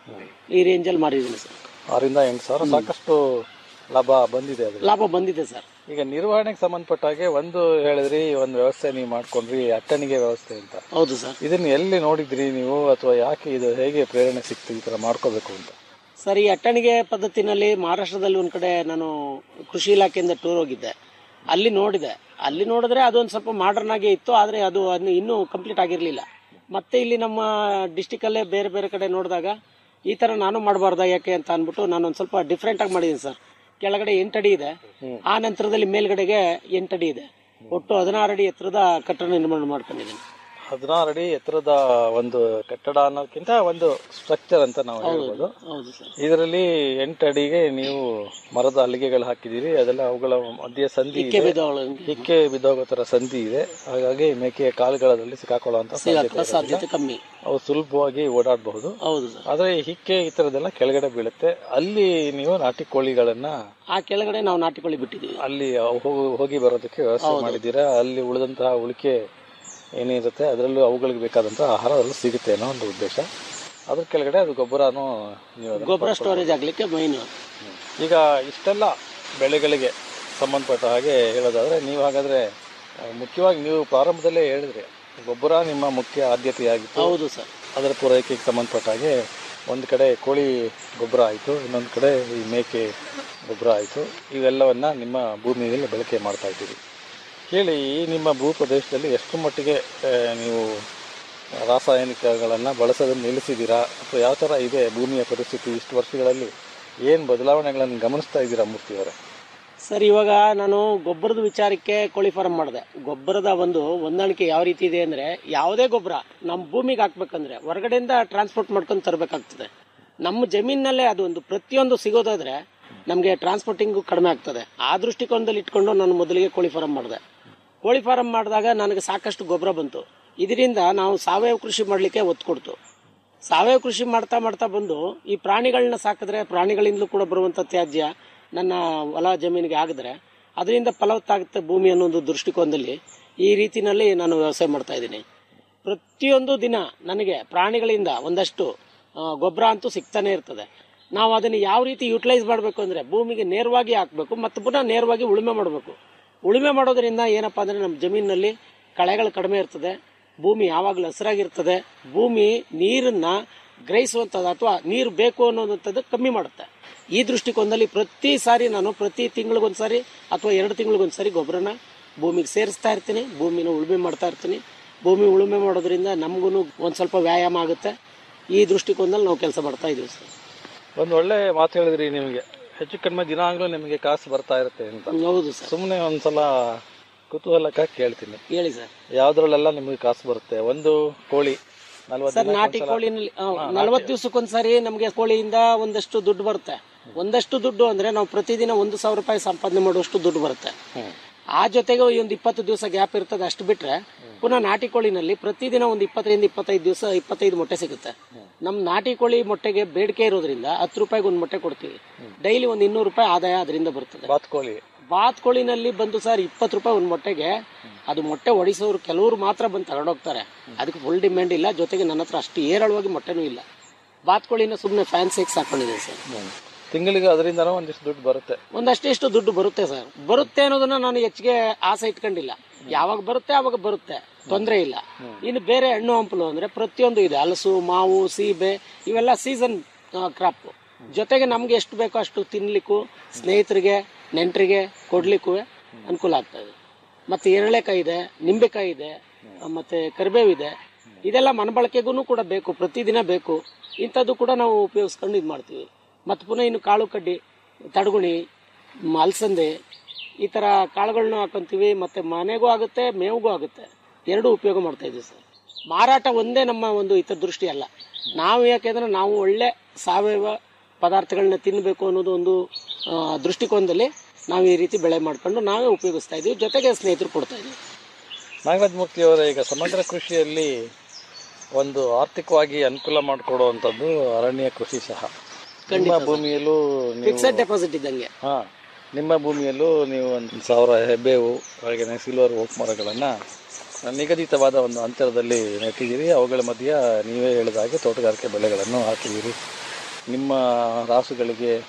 ಈ ರೇಂಜಲ್ಲಿ ಮಾರಿದ್ದೀನಿ ಸರ್ ಆರಿಂದ ಎಂಟು ಸಾವಿರ ಸಾಕಷ್ಟು ಲಾಭ ಬಂದಿದೆ ಅದ್ರಲ್ಲಿ ಲಾಭ ಬಂದಿದೆ ಸರ್ ಈಗ ನಿರ್ವಹಣೆಗೆ ಸಂಬಂಧಪಟ್ಟ ಹಾಗೆ ಒಂದು ಹೇಳಿದ್ರಿ ಒಂದು ವ್ಯವಸ್ಥೆ ನೀವು ಮಾಡ್ಕೊಂಡ್ರಿ ಅಟ್ಟಣಿಗೆ ವ್ಯವಸ್ಥೆ ಅಂತ ಹೌದು ಸರ್ ಇದನ್ನ ಎಲ್ಲಿ ನೋಡಿದ್ರಿ ನೀವು ಅಥವಾ ಯಾಕೆ ಇದು ಹೇಗೆ ಪ್ರೇರಣೆ ಸಿಕ್ತು ಈ ತರ ಮಾಡ್ಕೋಬೇಕು ಅಂತ ಸರ್ ಈ ಅಟ್ಟಣಿಗೆ ಪದ್ಧತಿನಲ್ಲಿ ಮಹಾರಾಷ್ಟ್ರದಲ್ಲಿ ಒಂದ್ ಕಡೆ ನಾನು ಕೃಷಿ ಇಲಾಖೆಯಿಂದ ಟೂರ್ ಹೋಗಿದ್ದೆ ಅಲ್ಲಿ ನೋಡಿದೆ ಅಲ್ಲಿ ನೋಡಿದ್ರೆ ಅದೊಂದು ಸ್ವಲ್ಪ ಮಾಡರ್ನ್ ಆಗೇ ಇತ್ತು ಆದ್ರೆ ಅದು ಅನ್ನು ಇನ್ನೂ ಕಂಪ್ಲೀಟ್ ಆಗಿರ್ಲಿಲ್ಲ ಮತ್ತೆ ಇಲ್ಲಿ ನಮ್ಮ ಡಿಸ್ಟಿಕ್ ಅಲ್ಲೇ ಬೇರೆ ಬೇರೆ ಕಡೆ ನೋಡಿದಾಗ ಈ ತರ ನಾನು ಮಾಡಬಾರ್ದ ಯಾಕೆ ಅಂತ ಅನ್ಬಿಟ್ಟು ನಾನು ಒಂದ್ ಸ್ವಲ್ಪ ಡಿಫ್ರೆಂಟ್ ಆಗಿ ಮಾಡಿದ್ದೀನಿ ಸರ್ ಕೆಳಗಡೆ ಎಂಟಡಿ ಇದೆ ಆ ನಂತರದಲ್ಲಿ ಮೇಲ್ಗಡೆಗೆ ಎಂಟಡಿ ಇದೆ ಒಟ್ಟು ಹದಿನಾರು ಅಡಿ ಎತ್ತರದ ಕಟ್ಟಡ ನಿರ್ಮಾಣ ಮಾಡ್ಕೊಂಡಿದ್ದೀನಿ ಹದಿನಾರು ಅಡಿ ಎತ್ತರದ ಒಂದು ಕಟ್ಟಡ ಅನ್ನೋದಕ್ಕಿಂತ ಒಂದು ಸ್ಟ್ರಕ್ಚರ್ ಅಂತ ನಾವು ಹೇಳ್ಬೋದು ಹೌದು ಸರ್ ಇದರಲ್ಲಿ ಎಂಟು ಅಡಿಗೆ ನೀವು ಮರದ ಹಲಿಗೆಗಳು ಹಾಕಿದ್ದೀರಿ ಅದೆಲ್ಲ ಅವುಗಳ ಮಧ್ಯೆ ಸಂಧಿ ಇಕ್ಕೆ ಇದೆ. ಬಿದ್ದವಳು ಹಿಕ್ಕೆ ಬಿದ್ದೋಗೋ ತರ ಸಂಧಿ ಇದೆ ಹಾಗಾಗಿ ಮೇಕೆಯ ಕಾಲುಗಳಲ್ಲಿ ಸಿಕ್ಕಾಕೊಳ್ಳುವಂತ ಸಾಧ್ಯತೆ ಸಿಗಾಕ ಇರೋದಿಲ್ಲ. ಸಾಧ್ಯತೆ ಕಮ್ಮಿ ಅವು ಸುಲಭವಾಗಿ ಓಡಾಡಬಹುದು ಹೌದು ಸರ್ ಆದ್ರೆ ಈ ಹಿಕ್ಕೆ ಈ ತರದೆಲ್ಲ ಕೆಳಗಡೆ ಬೀಳುತ್ತೆ ಅಲ್ಲಿ ನೀವು ನಾಟಿ ಕೋಳಿಗಳನ್ನ ಆ ಕೆಳಗಡೆ ನಾವು ನಾಟಿಕೊಳ್ಳಿ ಬಿಟ್ಟಿದ್ದೀವಿ ಅಲ್ಲಿ ಅವು ಹೋಗ್- ಹೋಗಿ ಬರೋದಕ್ಕೆ ವ್ಯವಸ್ಥೆ ಮಾಡಿದ್ದೀರಾ ಅಲ್ಲಿ ಉಳಿದಂತಹ ಉಳಿಕೆ ಏನಿರುತ್ತೆ ಅದರಲ್ಲೂ ಅವುಗಳಿಗೆ ಬೇಕಾದಂತಹ ಆಹಾರ ಅದರಲ್ಲಿ ಸಿಗುತ್ತೆ ಅನ್ನೋ ಒಂದು ಉದ್ದೇಶ ಅದ್ರ ಕೆಳಗಡೆ ಅದು ಗೊಬ್ಬರನೂ ನೀವು ಅದನ್ನ ಗೊಬ್ಬರ ಪಡ್ಕೊಳ್ಬೋದು. ಸ್ಟೋರೇಜ್ ಆಗ್ಲಿಕ್ಕೆ ಮೈನ್ ಈಗ ಇಷ್ಟೆಲ್ಲ ಬೆಳೆಗಳಿಗೆ ಸಂಬಂಧಪಟ್ಟ ಹಾಗೆ ಹೇಳೋದಾದ್ರೆ ನೀವು ಹಾಗಾದ್ರೆ ಆ, ಮುಖ್ಯವಾಗಿ ನೀವು ಪ್ರಾರಂಭದಲ್ಲೇ ಹೇಳಿದ್ರಿ ಗೊಬ್ಬರ ನಿಮ್ಮ ಮುಖ್ಯ ಆದ್ಯತೆಯಾಗಿತ್ತು ಹೌದು ಸರ್ ಅದರ ಪೂರೈಕೆಗೆ ಸಂಬಂಧಪಟ್ಟ ಹಾಗೆ ಒಂದು ಕಡೆ ಕೋಳಿ ಗೊಬ್ಬರ ಆಯಿತು ಇನ್ನೊಂದು ಕಡೆ ಈ ಮೇಕೆ ಗೊಬ್ಬರ ಆಯಿತು ಇವೆಲ್ಲವನ್ನ ನಿಮ್ಮ ಭೂಮಿಯಲ್ಲಿ ಬಳಕೆ ಮಾಡ್ತಾ ಇದ್ದೀರಿ ಹೇಳಿ ಈ ನಿಮ್ಮ ಭೂ ಪ್ರದೇಶದಲ್ಲಿ ಎಷ್ಟು ಮಟ್ಟಿಗೆ ಆ, ನೀವು ರಾಸಾಯನಿಕಗಳನ್ನು ಬಳಸೋದನ್ನು ನಿಲ್ಲಿಸಿದ್ದೀರಾ ಅಥವಾ ಯಾವ ಥರ ಇದೆ ಭೂಮಿಯ ಪರಿಸ್ಥಿತಿ ಇಷ್ಟು ವರ್ಷಗಳಲ್ಲಿ ಏನು ಬದಲಾವಣೆಗಳನ್ನು ಗಮನಿಸ್ತಾ ಇದ್ದೀರಾ ಮೂರ್ತಿಯವರೇ ಸರ್ ಇವಾಗ ನಾನು ಗೊಬ್ಬರದ ವಿಚಾರಕ್ಕೆ ಕೋಳಿ ಫಾರಂ ಮಾಡಿದೆ ಗೊಬ್ಬರದ ಒಂದು ಹೊಂದಾಣಿಕೆ ಯಾವ ರೀತಿ ಇದೆ ಅಂದ್ರೆ ಯಾವುದೇ ಗೊಬ್ಬರ ನಮ್ಮ ಭೂಮಿಗೆ ಹಾಕ್ಬೇಕಂದ್ರೆ ಹೊರಗಡೆಯಿಂದ ಟ್ರಾನ್ಸ್ಪೋರ್ಟ್ ಮಾಡ್ಕೊಂಡು ತರಬೇಕಾಗ್ತದೆ ನಮ್ಮ ಜಮೀನಲ್ಲೇ ಅದು ಒಂದು ಪ್ರತಿಯೊಂದು ಸಿಗೋದಾದ್ರೆ ನಮಗೆ ಟ್ರಾನ್ಸ್ಪೋರ್ಟಿಂಗು ಕಡಿಮೆ ಆಗ್ತದೆ ಆ ದೃಷ್ಟಿಕೋನದಲ್ಲಿ ಇಟ್ಕೊಂಡು ನಾನು ಮೊದಲಿಗೆ ಕೋಳಿ ಫಾರಂ ಮಾಡಿದೆ ಕೋಳಿ ಫಾರಂ ಮಾಡಿದಾಗ ನನಗೆ ಸಾಕಷ್ಟು ಗೊಬ್ಬರ ಬಂತು ಇದರಿಂದ ನಾವು ಸಾವಯವ ಕೃಷಿ ಮಾಡಲಿಕ್ಕೆ ಒತ್ತು ಕೊಡ್ತು ಸಾವಯವ ಕೃಷಿ ಮಾಡ್ತಾ ಮಾಡ್ತಾ ಬಂದು ಈ ಪ್ರಾಣಿಗಳನ್ನ ಸಾಕಿದ್ರೆ ಪ್ರಾಣಿಗಳಿಂದಲೂ ಕೂಡ ಬರುವಂತ ತ್ಯಾಜ್ಯ ನನ್ನ ಹೊಲ ಜಮೀನಿಗೆ ಆಗಿದ್ರೆ ಅದರಿಂದ ಫಲವತ್ತಾಗುತ್ತೆ ಭೂಮಿ ಅನ್ನೋ ಒಂದು ದೃಷ್ಟಿಕೋನದಲ್ಲಿ ಈ ರೀತಿನಲ್ಲಿ ನಾನು ವ್ಯವಸಾಯ ಮಾಡ್ತಾ ಇದ್ದೀನಿ ಪ್ರತಿಯೊಂದು ದಿನ ನನಗೆ ಪ್ರಾಣಿಗಳಿಂದ ಒಂದಷ್ಟು ಗೊಬ್ಬರ ಅಂತೂ ಸಿಗ್ತಾನೆ ಇರ್ತದೆ ನಾವು ಅದನ್ನು ಯಾವ ರೀತಿ ಯುಟಿಲೈಸ್ ಮಾಡಬೇಕು ಅಂದ್ರೆ ಭೂಮಿಗೆ ನೇರವಾಗಿ ಹಾಕಬೇಕು ಮತ್ತು ಪುನಃ ನೇರವಾಗಿ ಉಳುಮೆ ಮಾಡಬೇಕು ಉಳುಮೆ ಮಾಡೋದ್ರಿಂದ ಏನಪ್ಪಾ ಅಂದ್ರೆ ನಮ್ಮ ಜಮೀನಿನಲ್ಲಿ ಕಳೆಗಳು ಕಡಿಮೆ ಇರ್ತದೆ ಭೂಮಿ ಯಾವಾಗಲೂ ಹಸಿರಾಗಿರ್ತದೆ ಭೂಮಿ ನೀರನ್ನ ಗ್ರಹಿಸುವಂಥದ್ದು ಅಥವಾ ನೀರು ಬೇಕು ಅನ್ನೋದಂಥದ್ದು ಕಮ್ಮಿ ಮಾಡುತ್ತೆ ಈ ದೃಷ್ಟಿಕೋನದಲ್ಲಿ ಪ್ರತಿ ಸಾರಿ ನಾನು ಪ್ರತಿ ತಿಂಗಳಿಗೊಂದ್ಸಾರಿ ಅಥವಾ ಎರಡು ತಿಂಗಳಿಗೊಂದ್ಸಾರಿ ಗೊಬ್ಬರನ ಭೂಮಿಗೆ ಸೇರಿಸ್ತಾ ಇರ್ತೀನಿ ಭೂಮಿನ ಉಳುಮೆ ಮಾಡ್ತಾ ಇರ್ತೀನಿ ಭೂಮಿ ಉಳುಮೆ ಮಾಡೋದ್ರಿಂದ ನಮಗೂ ಒಂದು ಸ್ವಲ್ಪ ವ್ಯಾಯಾಮ ಆಗುತ್ತೆ ಈ ದೃಷ್ಟಿಕೋನದಲ್ಲಿ ನಾವು ಕೆಲಸ ಮಾಡ್ತಾ ಇದೀವಿ ಸರ್ ಒಂದು ಒಳ್ಳೆ ಮಾತು ಹೇಳಿದ್ರಿ ನಿಮಗೆ ಹೆಚ್ಚು ಕಡಿಮೆ ದಿನಾಗ್ಲೂ ನಿಮಗೆ ಕಾಸು ಬರ್ತಾ ಇರುತ್ತೆ ಅಂತ ಹೌದು ಸರ್ ಸುಮ್ಮನೆ ಒಂದ್ಸಲ ಕುತೂಹಲಕ್ಕಾಗಿ ಕೇಳ್ತೀನಿ ಹೇಳಿ ಸರ್ ಯಾವ್ದ್ರಲ್ಲೆಲ್ಲ ನಿಮಗೆ ಕಾಸು ಬರುತ್ತೆ ಒಂದು ಕೋಳಿ ನಲ್ವತ್ತು ಸರ್ ದಿನಕ್ಕೆ ನಾಟಿ ಒಂದ್ಸಲ- ಕೋಳಿನಲ್ಲಿ ಹಾ, ನಲವತ್ತು ದಿವಸಕ್ಕೊಂದ್ಸರಿ ನಮಗೆ ಕೋಳಿಯಿಂದ ಒಂದಷ್ಟು ದುಡ್ಡು ಬರುತ್ತೆ ಒಂದಷ್ಟು ದುಡ್ಡು ಅಂದ್ರೆ ನಾವು ಪ್ರತಿದಿನ ಒಂದು ಸಾವಿರ ರೂಪಾಯಿ ಸಂಪಾದನೆ ಮಾಡುವಷ್ಟು ದುಡ್ಡು ಬರುತ್ತೆ ಆ ಜೊತೆಗೆ ಈ ಒಂದು ಇಪ್ಪತ್ತು ದಿವಸ ಗ್ಯಾಪ್ ಇರ್ತದೆ ಅಷ್ಟು ಬಿಟ್ರೆ ಪುನಃ ನಾಟಿ ಕೋಳಿನಲ್ಲಿ ಪ್ರತಿದಿನ ಒಂದು ಇಪ್ಪತ್ತರಿಂದ ಇಪ್ಪತ್ತೈದು ದಿವಸ ಇಪ್ಪತ್ತೈದು ಮೊಟ್ಟೆ ಸಿಗುತ್ತೆ ನಮ್ ನಾಟಿ ಕೋಳಿ ಮೊಟ್ಟೆಗೆ ಬೇಡಿಕೆ ಇರೋದ್ರಿಂದ ಹತ್ತು ರೂಪಾಯಿಗೆ ಒಂದು ಮೊಟ್ಟೆ ಕೊಡ್ತೀವಿ ಡೈಲಿ ಒಂದು ಇನ್ನೂರು ರೂಪಾಯಿ ಆದಾಯ ಅದರಿಂದ ಬರ್ತದೆ ಬಾತ್ಕೋಳಿ ಬಾತ್ ಕೋಳಿನಲ್ಲಿ ಬಂದು ಸರ್ ಇಪ್ಪತ್ತು ರೂಪಾಯಿ ಒಂದು ಮೊಟ್ಟೆಗೆ ಅದು ಮೊಟ್ಟೆ ಒಡಿಸೋರು ಕೆಲವರು ಮಾತ್ರ ಬಂದು ತಗೊಂಡೋಗ್ತಾರೆ ಅದಕ್ಕೆ ಫುಲ್ ಡಿಮ್ಯಾಂಡ್ ಇಲ್ಲ ಜೊತೆಗೆ ನನ್ನ ಹತ್ರ ಅಷ್ಟು ಏರಳವಾಗಿ ಮೊಟ್ಟೆನೂ ಇಲ್ಲ ಬಾತ್ ಕೋಳಿನ ಸುಮ್ಮನೆ ಫ್ಯಾನ್ಸಿಗೆ ಸಾಕೊಂಡಿದೆ ಸರ್ ತಿಂಗಳಿಗೆ ಅದರಿಂದನೂ ಒಂದಿಷ್ಟು ದುಡ್ಡು ಬರುತ್ತೆ ಒಂದಷ್ಟೆಷ್ಟು ದುಡ್ಡು ಬರುತ್ತೆ ಸರ್ ಬರುತ್ತೆ ಅನ್ನೋದನ್ನ ನಾನು ಹೆಚ್ಚಿಗೆ ಆಸೆ ಇಟ್ಕೊಂಡಿಲ್ಲ ಯಾವಾಗ ಬರುತ್ತೆ ಅವಾಗ ಬರುತ್ತೆ ತೊಂದರೆ ಇಲ್ಲ ಇನ್ನು ಬೇರೆ ಹಣ್ಣು ಹಂಪಲು ಅಂದ್ರೆ ಪ್ರತಿಯೊಂದು ಇದೆ ಹಲಸು ಮಾವು ಸೀಬೆ ಇವೆಲ್ಲ ಸೀಸನ್ ಕ್ರಾಪ್ ಜೊತೆಗೆ ನಮ್ಗೆ ಎಷ್ಟು ಬೇಕೋ ಅಷ್ಟು ತಿನ್ಲಿಕ್ಕೂ ಸ್ನೇಹಿತರಿಗೆ ನೆಂಟರಿಗೆ ಕೊಡ್ಲಿಕ್ಕೂ ಅನುಕೂಲ ಆಗ್ತಾ ಇದೆ ಮತ್ತೆ ಎರಳೆಕಾಯಿ ಇದೆ ನಿಂಬೆಕಾಯಿ ಇದೆ ಆ, ಮತ್ತೆ ಕರಿಬೇವಿದೆ ಇದೆಲ್ಲ ಮನಬಳಕೆಗೂ ಕೂಡ ಬೇಕು ಪ್ರತಿದಿನ ಬೇಕು ಇಂಥದ್ದು ಕೂಡ ನಾವು ಉಪಯೋಗಿಸ್ಕೊಂಡು ಇದು ಮಾಡ್ತೀವಿ ಮತ್ತೆ ಪುನಃ ಇನ್ನು ಕಾಳು ಕಡ್ಡಿ ತಡಗುಣಿ ಮ- ಅಲಸಂದೆ ಈ ತರ ಕಾಳುಗಳನ್ನ ಹಾಕೊಂತೀವಿ ಮತ್ತೆ ಮನೆಗೂ ಆಗುತ್ತೆ ಮೇವಿಗೂ ಆಗುತ್ತೆ ಎರಡೂ ಉಪಯೋಗ ಮಾಡ್ತಾ ಇದೀವಿ ಸರ್ ಮಾರಾಟ ಒಂದೇ ನಮ್ಮ ಒಂದು ಹಿತದೃಷ್ಟಿ ಅಲ್ಲ ನಾವು ಯಾಕೆಂದ್ರೆ ನಾವು ಒಳ್ಳೆ ಸಾವಯವ ಪದಾರ್ಥಗಳನ್ನ ತಿನ್ನಬೇಕು ಅನ್ನೋದು ಒಂದು ಆ, ದೃಷ್ಟಿಕೋನದಲ್ಲಿ ನಾವು ಈ ರೀತಿ ಬೆಳೆ ಮಾಡ್ಕೊಂಡು ನಾವೇ ಉಪಯೋಗಿಸ್ತಾ ಇದೀವಿ ಜೊತೆಗೆ ಸ್ನೇಹಿತರು ಕೊಡ್ತಾ ಇದೀವಿ ನಾಗರಾಜ್ ಮೂರ್ತಿ ಅವರೇ ಈಗ ಸಮಗ್ರ ಕೃಷಿಯಲ್ಲಿ ಒಂದು ಆರ್ಥಿಕವಾಗಿ ಅನುಕೂಲ ಮಾಡಿಕೊಡುವಂಥದ್ದು ಅರಣ್ಯ ಕೃಷಿ ಸಹ ನಿಮ್ಮ ಭೂಮಿಯಲ್ಲೂ ನೀವು ಫಿಕ್ಸೆಡ್ ಡೆಪಾಸಿಟ್ ಇದ್ದಂಗೆ ಹಾ ನಿಮ್ಮ ಭೂಮಿಯಲ್ಲೂ ನೀವು ಒಂದು ಸಾವಿರ ಹೆಬ್ಬೇವು ಹಾಗೆಯೇ ಸಿಲ್ವರ್ ಓಕ್ ಮರಗಳನ್ನು ನಿಗದಿತವಾದ ಒಂದು ಅಂತರದಲ್ಲಿ ನೆಟ್ಟಿದ್ದೀರಿ ಅವುಗಳ ಮಧ್ಯೆ ನೀವೇ ಹೇಳಿದ ಹಾಗೆ ತೋಟಗಾರಿಕೆ ಬೆಳೆಗಳನ್ನು ಹಾಕಿದ್ದೀರಿ ನಿಮ್ಮ ರಾಸುಗಳಿಗೆ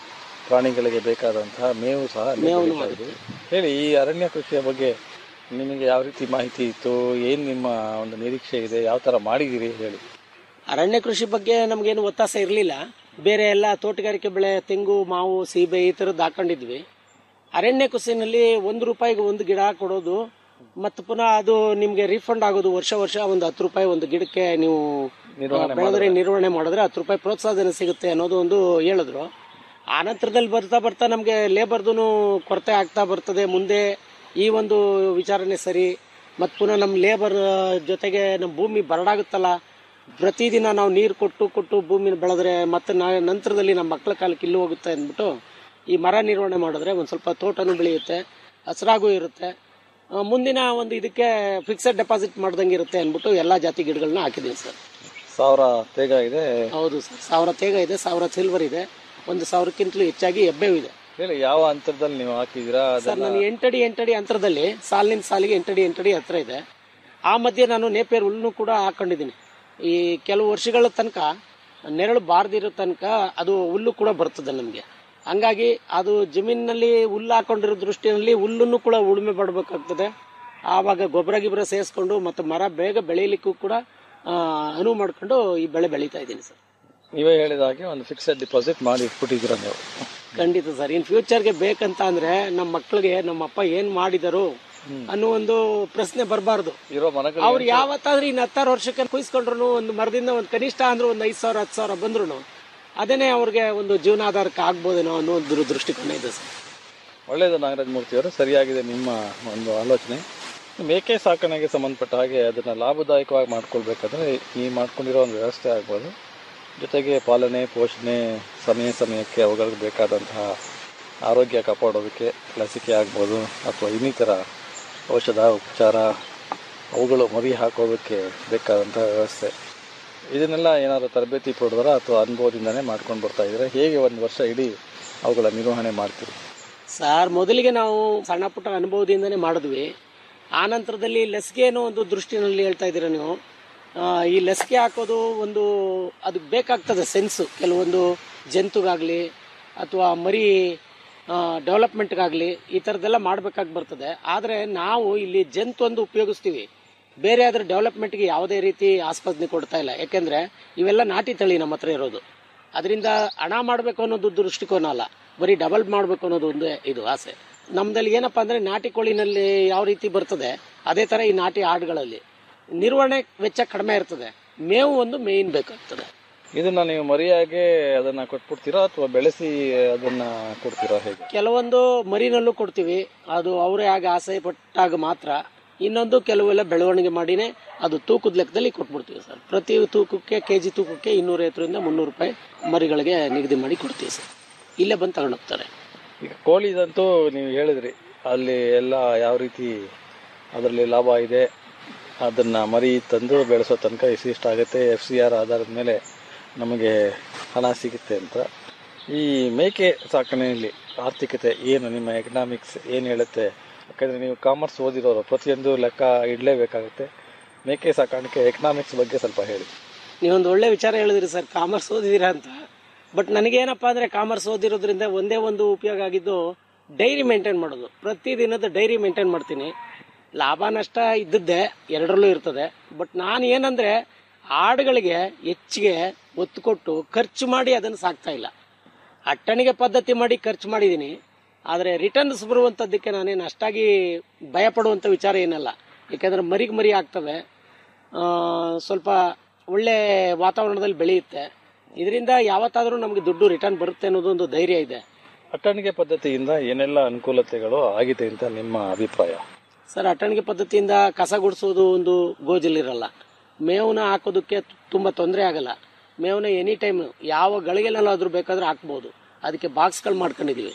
ಪ್ರಾಣಿಗಳಿಗೆ ಬೇಕಾದಂತಹ ಮೇವು ಸಹ ಅಲ್ಲಿ ಮೇವನ್ನು ಬೆಳೀತಾ ಇದ್ದೀರಿ. ಹೇಳಿ ಈ ಅರಣ್ಯ ಕೃಷಿಯ ಬಗ್ಗೆ ನಿಮಗೆ ಯಾವ ರೀತಿ ಮಾಹಿತಿ ಇತ್ತು ಏನು ನಿಮ್ಮ ಒಂದು ನಿರೀಕ್ಷೆ ಇದೆ ಯಾವ ಥರ ಮಾಡಿದ್ದೀರಿ ಹೇಳಿ ಅರಣ್ಯ ಕೃಷಿ ಬಗ್ಗೆ ನಮಗೇನು ಒತ್ತಾಸ ಇರಲಿಲ್ಲ ಬೇರೆ ಎಲ್ಲ ತೋಟಗಾರಿಕೆ ಬೆಳೆ ತೆಂಗು ಮಾವು ಸೀಬೆ ಈ ಥರದ್ದು ಹಾಕೊಂಡಿದ್ವಿ ಅರಣ್ಯ ಕೃಷಿನಲ್ಲಿ ಒಂದು ರೂಪಾಯಿಗೆ ಒಂದು ಗಿಡ ಕೊಡೋದು ಮತ್ತು ಪುನಃ ಅದು ನಿಮಗೆ ರೀಫಂಡ್ ಆಗೋದು ವರ್ಷ ವರ್ಷ ಒಂದು ಹತ್ತು ರೂಪಾಯಿ ಒಂದು ಗಿಡಕ್ಕೆ ನೀವು ನಿರ್ವಹಣೆ ಬೆಳೆದ್ರೆ ನಿರ್ವಹಣೆ ಮಾಡಿದ್ರೆ ಹತ್ತು ರೂಪಾಯಿ ಪ್ರೋತ್ಸಾಹಧನ ಸಿಗುತ್ತೆ ಅನ್ನೋದು ಒಂದು ಹೇಳಿದ್ರು ಆ ನಂತರದಲ್ಲಿ ಬರ್ತಾ ಬರ್ತಾ ನಮಗೆ ಲೇಬರ್ದು ಕೊರತೆ ಆಗ್ತಾ ಬರ್ತದೆ ಮುಂದೆ ಈ ಒಂದು ವಿಚಾರಣೆ ಸರಿ ಮತ್ತು ಪುನಃ ನಮ್ಮ ಲೇಬರ್ ಜೊತೆಗೆ ನಮ್ಮ ಭೂಮಿ ಬರಡಾಗುತ್ತಲ್ಲ ಪ್ರತಿದಿನ ನಾವು ನೀರು ಕೊಟ್ಟು ಕೊಟ್ಟು ಭೂಮಿನ ಬೆಳೆದ್ರೆ ಮತ್ತೆ ನಾ ನಂತರದಲ್ಲಿ ನಮ್ಮ ಮಕ್ಕಳ ಕಾಲಕ್ಕೆ ಇಲ್ಲೂ ಹೋಗುತ್ತೆ ಅಂದ್ಬಿಟ್ಟು ಈ ಮರ ನಿರ್ವಹಣೆ ಮಾಡಿದ್ರೆ ಒಂದು ಸ್ವಲ್ಪ ತೋಟನೂ ಬೆಳೆಯುತ್ತೆ ಹಸಿರಾಗೂ ಇರುತ್ತೆ ಆ, ಮುಂದಿನ ಒಂದು ಇದಕ್ಕೆ ಫಿಕ್ಸೆಡ್ ಡೆಪಾಸಿಟ್ ಮಾಡ್ದಂಗೆ ಇರುತ್ತೆ ಅಂದ್ಬಿಟ್ಟು ಎಲ್ಲ ಜಾತಿ ಗಿಡಗಳನ್ನ ಹಾಕಿದ್ದೀನಿ ಸರ್ ಸಾವಿರ ತೇಗ ಇದೆ ಹೌದು ಸರ್ ಸಾವಿರ ತೇಗ ಇದೆ ಸಾವಿರ ಸಿಲ್ವರ್ ಇದೆ ಒಂದು ಸಾವಿರಕ್ಕಿಂತಲೂ ಹೆಚ್ಚಾಗಿ ಎಬ್ಬೆವು ಇದೆ ಹೇಳಿ ಯಾವ ಅಂತರದಲ್ಲಿ ನೀವು ಹಾಕಿದ್ದೀರಾ ಸರ್ ಅದನ್ನ ನಾನು ಎಂಟಡಿ ಎಂಟಡಿ ಅಂತರದಲ್ಲಿ ಸಾಲಿನ ಸಾಲಿಗೆ ಎಂಟಡಿ ಎಂಟಡಿ ಹತ್ರ ಇದೆ ಆ ಮಧ್ಯೆ ನಾನು ನೇಪಿಯರ್ ಹುಲ್ಲನ್ನು ಕೂಡ ಹಾಕೊಂಡಿದ್ದೀನಿ ಈ ಕೆಲವು ವರ್ಷಗಳ ತನಕ ನೆರಳು ಬಾರ್ದಿರೋ ತನಕ ಅದು ಹುಲ್ಲು ಕೂಡ ಬರ್ತದೆ ನಮಗೆ ಹಂಗಾಗಿ ಅದು ಜಮೀನಿನಲ್ಲಿ ಹುಲ್ಲು ಹಾಕೊಂಡಿರೋ ದೃಷ್ಟಿಯಲ್ಲಿ ಹುಲ್ಲನ್ನು ಕೂಡ ಉಳುಮೆ ಮಾಡಬೇಕಾಗ್ತದೆ ಆವಾಗ ಗೊಬ್ಬರ ಗಿಬ್ಬರ ಸೇರಿಸ್ಕೊಂಡು ಮತ್ತು ಮರ ಬೇಗ ಬೆಳೀಲಿಕ್ಕೂ ಕೂಡ ಆ, ಅನುವು ಮಾಡ್ಕೊಂಡು ಈ ಬೆಳೆ ಬೆಳೀತಾ ಇದ್ದೀನಿ ಸರ್ ನೀವೇ ಹೇಳಿದ ಹಾಗೆ ಒಂದು ಫಿಕ್ಸೆಡ್ ಡಿಪಾಸಿಟ್ ಮಾಡಿ ಇಟ್ಬಿಟ್ಟಿದ್ದೀರಾ ನೀವು ಖಂಡಿತ ಸರ್ ಇನ್ ಫ್ಯೂಚರ್ಗೆ ಬೇಕಂತ ಅಂದ್ರೆ ನಮ್ಮ ಮಕ್ಕಳಿಗೆ ನಮ್ಮ ಅಪ್ಪ ಏನ್ ಮಾಡಿದರು ಅನ್ನೋ ಒಂದು ಪ್ರಶ್ನೆ ಬರಬಾರ್ದು ಇರೋ ಮರಗಳು ಅವ್ರು ಯಾವತ್ತಾದ್ರೂ ಇನ್ನು ಹತ್ತಾರು ವರ್ಷಕ್ಕೆ ಕುಯ್ಸ್ಕೊಂಡ್ರು ಒಂದು ಮರದಿಂದ ಒಂದು ಕನಿಷ್ಠ ಅಂದ್ರೆ ಒಂದು ಐದು ಸಾವಿರ ಹತ್ತು ಸಾವಿರ ಬಂದ್ರು ಅದೇನೆ ಅವ್ರಿಗೆ ಒಂದು ಜೀವನಾಧಾರಕ್ಕೆ ಆಗ್ಬೋದೇನೋ ಅನ್ನೋ ಒಂದು ದೃಷ್ಟಿಕೋನ ಇದೆ ಸರ್ ಒಳ್ಳೆಯದು ನಾಗರಾಜ್ ಮೂರ್ತಿಯವರು ಸರಿಯಾಗಿದೆ ನಿಮ್ಮ ಒಂದು ಆಲೋಚನೆ ಮೇಕೆ ಸಾಕಣೆಗೆ ಸಂಬಂಧಪಟ್ಟ ಹಾಗೆ ಅದನ್ನು ಲಾಭದಾಯಕವಾಗಿ ಮಾಡ್ಕೊಳ್ಬೇಕಾದ್ರೆ ನೀವು ಮಾಡ್ಕೊಂಡಿರೋ ಒಂದು ವ್ಯವಸ್ಥೆ ಆಗ್ಬೋದು ಜೊತೆಗೆ ಪಾಲನೆ ಪೋಷಣೆ ಸಮಯ ಸಮಯಕ್ಕೆ ಅವುಗಳಿಗೆ ಬೇಕಾದಂತಹ ಆರೋಗ್ಯ ಕಾಪಾಡೋದಕ್ಕೆ ಲಸಿಕೆ ಆಗ್ಬೋದು ಅಥವಾ ಇನ್ನಿತರ ಔಷಧ ಉಪಚಾರ ಅವುಗಳು ಮರಿ ಹಾಕೋದಕ್ಕೆ ಬೇಕಾದಂತಹ ವ್ಯವಸ್ಥೆ ಇದನ್ನೆಲ್ಲ ಏನಾದರೂ ತರಬೇತಿ ಪಡೆದರ ಅಥವಾ ಅನುಭವದಿಂದನೇ ಮಾಡ್ಕೊಂಡು ಬರ್ತಾ ಇದ್ದಾರೆ ಹೇಗೆ ಒಂದು ವರ್ಷ ಇಡೀ ಅವುಗಳ ನಿರ್ವಹಣೆ ಮಾಡ್ತೀರಿ ಸರ್ ಮೊದಲಿಗೆ ನಾವು ಸಣ್ಣ ಪುಟ್ಟ ಅನುಭವದಿಂದನೇ ಮಾಡಿದ್ವಿ ಆ ನಂತರದಲ್ಲಿ ಲಸಿಕೆ ಅನ್ನೋ ಒಂದು ದೃಷ್ಟಿನಲ್ಲಿ ಹೇಳ್ತಾ ಇದ್ದೀರಾ ನೀವು ಆ, ಈ ಲಸಿಕೆ ಹಾಕೋದು ಒಂದು ಅದಕ್ಕೆ ಬೇಕಾಗ್ತದೆ ಸೆನ್ಸು ಕೆಲವೊಂದು ಜಂತುಗಾಗಲಿ ಅಥವಾ ಮರಿ ಡೆವಲಪ್ಮೆಂಟ್ಗಾಗಲಿ ಈ ಥರದ್ದೆಲ್ಲ ಮಾಡಬೇಕಾಗಿ ಬರ್ತದೆ ಆದರೆ ನಾವು ಇಲ್ಲಿ ಜಂತು ಒಂದು ಉಪಯೋಗಿಸ್ತೀವಿ ಬೇರೆ ಅದರ ಡೆವಲಪ್ಮೆಂಟ್ಗೆ ಯಾವುದೇ ರೀತಿ ಆಸ್ಪತ್ರೆ ಕೊಡ್ತಾ ಇಲ್ಲ ಯಾಕೆಂದ್ರೆ ಇವೆಲ್ಲ ನಾಟಿ ತಳಿ ನಮ್ಮ ಹತ್ರ ಇರೋದು ಅದರಿಂದ ಹಣ ಮಾಡಬೇಕು ಅನ್ನೋದು ದೃಷ್ಟಿಕೋನ ಅಲ್ಲ ಬರೀ ಡಬಲ್ ಮಾಡಬೇಕು ಅನ್ನೋದು ಒಂದು ಇದು ಆಸೆ ನಮ್ದಲ್ಲಿ ಏನಪ್ಪಾ ಅಂದ್ರೆ ನಾಟಿ ಕೋಳಿನಲ್ಲಿ ಯಾವ ರೀತಿ ಬರ್ತದೆ ಅದೇ ತರ ಈ ನಾಟಿ ಆಡುಗಳಲ್ಲಿ ನಿರ್ವಹಣೆ ವೆಚ್ಚ ಕಡಿಮೆ ಇರ್ತದೆ ಮೇವು ಒಂದು ಮೇಯ್ನ್ ಬೇಕಾಗ್ತದೆ ಇದನ್ನ ನೀವು ಮರಿಯಾಗೆ ಅದನ್ನ ಕೊಟ್ಬಿಡ್ತೀರಾ ಅಥವಾ ಬೆಳೆಸಿ ಅದನ್ನ ಕೊಡ್ತೀರಾ ಹೇಗೆ ಕೆಲವೊಂದು ಮರಿನಲ್ಲೂ ಕೊಡ್ತೀವಿ ಅದು ಅವರೇ ಆಗ ಆಸೆ ಪಟ್ಟಾಗ ಮಾತ್ರ ಇನ್ನೊಂದು ಕೆಲವೆಲ್ಲ ಬೆಳವಣಿಗೆ ಮಾಡಿನೇ ಅದು ತೂಕದ ಲೆಕ್ಕದಲ್ಲಿ ಕೊಟ್ಬಿಡ್ತೀವಿ ಸರ್ ಪ್ರತಿ ತೂಕಕ್ಕೆ ಕೆಜಿ ತೂಕಕ್ಕೆ ಇನ್ನೂರೈವತ್ತರಿಂದ ಮುನ್ನೂರು ರೂಪಾಯಿ ಮರಿಗಳಿಗೆ ನಿಗದಿ ಮಾಡಿ ಕೊಡ್ತೀವಿ ಸರ್ ಇಲ್ಲೇ ಬಂದು ತಗೊಂಡೋಗ್ತಾರೆ ಈಗ ಕೋಳಿದಂತೂ ನೀವು ಹೇಳಿದ್ರಿ ಅಲ್ಲಿ ಎಲ್ಲ ಯಾವ ರೀತಿ ಅದರಲ್ಲಿ ಲಾಭ ಇದೆ ಅದನ್ನ ಮರಿ ತಂದು ಬೆಳೆಸೋ ತನಕ ಇಷ್ಟಾಗುತ್ತೆ ಎಫ್ ಸಿ ಆರ್ ಆಧಾರದ ಮೇಲೆ ನಮಗೆ ಹಣ ಸಿಗುತ್ತೆ ಅಂತ ಈ ಮೇಕೆ ಸಾಕಣೆಯಲ್ಲಿ ಆರ್ಥಿಕತೆ ಏನು ನಿಮ್ಮ ಎಕನಾಮಿಕ್ಸ್ ಏನು ಹೇಳುತ್ತೆ ಯಾಕಂದರೆ ನೀವು ಕಾಮರ್ಸ್ ಓದಿರೋರು ಪ್ರತಿಯೊಂದು ಲೆಕ್ಕ ಇಡಲೇಬೇಕಾಗುತ್ತೆ ಮೇಕೆ ಸಾಕಾಣಿಕೆ ಎಕನಾಮಿಕ್ಸ್ ಬಗ್ಗೆ ಸ್ವಲ್ಪ ಹೇಳಿ ನೀವೊಂದು ಒಳ್ಳೆ ವಿಚಾರ ಹೇಳಿದ್ರಿ ಸರ್ ಕಾಮರ್ಸ್ ಓದಿದ್ದೀರಾ ಅಂತ ಬಟ್ ನನಗೇನಪ್ಪಾ ಅಂದ್ರೆ ಕಾಮರ್ಸ್ ಓದಿರೋದ್ರಿಂದ ಒಂದೇ ಒಂದು ಉಪಯೋಗ ಆಗಿದ್ದು ಡೈರಿ ಮೇಂಟೈನ್ ಮಾಡೋದು ಪ್ರತಿ ದಿನದ ಡೈರಿ ಮೇಂಟೈನ್ ಮಾಡ್ತೀನಿ ಲಾಭ ನಷ್ಟ ಇದ್ದದ್ದೇ ಎರಡರಲ್ಲೂ ಇರ್ತದೆ ಬಟ್ ನಾನು ಏನಂದ್ರೆ ಆಡುಗಳಿಗೆ ಹೆಚ್ಚಿಗೆ ಒತ್ತು ಕೊಟ್ಟು ಖರ್ಚು ಮಾಡಿ ಅದನ್ನು ಸಾಕ್ತಾ ಇಲ್ಲ ಅಟ್ಟಣಿಗೆ ಪದ್ಧತಿ ಮಾಡಿ ಖರ್ಚು ಮಾಡಿದ್ದೀನಿ ಆದರೆ ರಿಟರ್ನ್ಸ್ ಬರುವಂಥದ್ದಕ್ಕೆ ನಾನೇನು ಅಷ್ಟಾಗಿ ಭಯ ಪಡುವಂಥ ವಿಚಾರ ಏನಲ್ಲ ಯಾಕಂದ್ರೆ ಮರಿಗೆ ಮರಿ ಆಗ್ತವೆ ಆ, ಸ್ವಲ್ಪ ಒಳ್ಳೆ ವಾತಾವರಣದಲ್ಲಿ ಬೆಳೆಯುತ್ತೆ ಇದರಿಂದ ಯಾವತ್ತಾದರೂ ನಮಗೆ ದುಡ್ಡು ರಿಟರ್ನ್ ಬರುತ್ತೆ ಅನ್ನೋದೊಂದು ಧೈರ್ಯ ಇದೆ ಅಟ್ಟಣಿಗೆ ಪದ್ಧತಿಯಿಂದ ಏನೆಲ್ಲ ಅನುಕೂಲತೆಗಳು ಆಗಿದೆ ಅಂತ ನಿಮ್ಮ ಅಭಿಪ್ರಾಯ ಸರ್ ಅಟ್ಟಣಿಗೆ ಪದ್ಧತಿಯಿಂದ ಕಸ ಗುಡಿಸೋದು ಒಂದು ಗೋಜಲಿರಲ್ಲ ಮೇವನ್ನ ಹಾಕೋದಕ್ಕೆ ತುಂಬಾ ತೊಂದರೆ ಆಗಲ್ಲ ಮೇವನ್ನ ಎನಿ ಟೈಮ್ ಯಾವ ಗಳಿಗೆಲ್ಲಾದ್ರೂ ಬೇಕಾದ್ರೆ ಹಾಕ್ಬೋದು ಅದಕ್ಕೆ ಬಾಕ್ಸ್ಗಳು ಮಾಡ್ಕೊಂಡಿದೀವಿ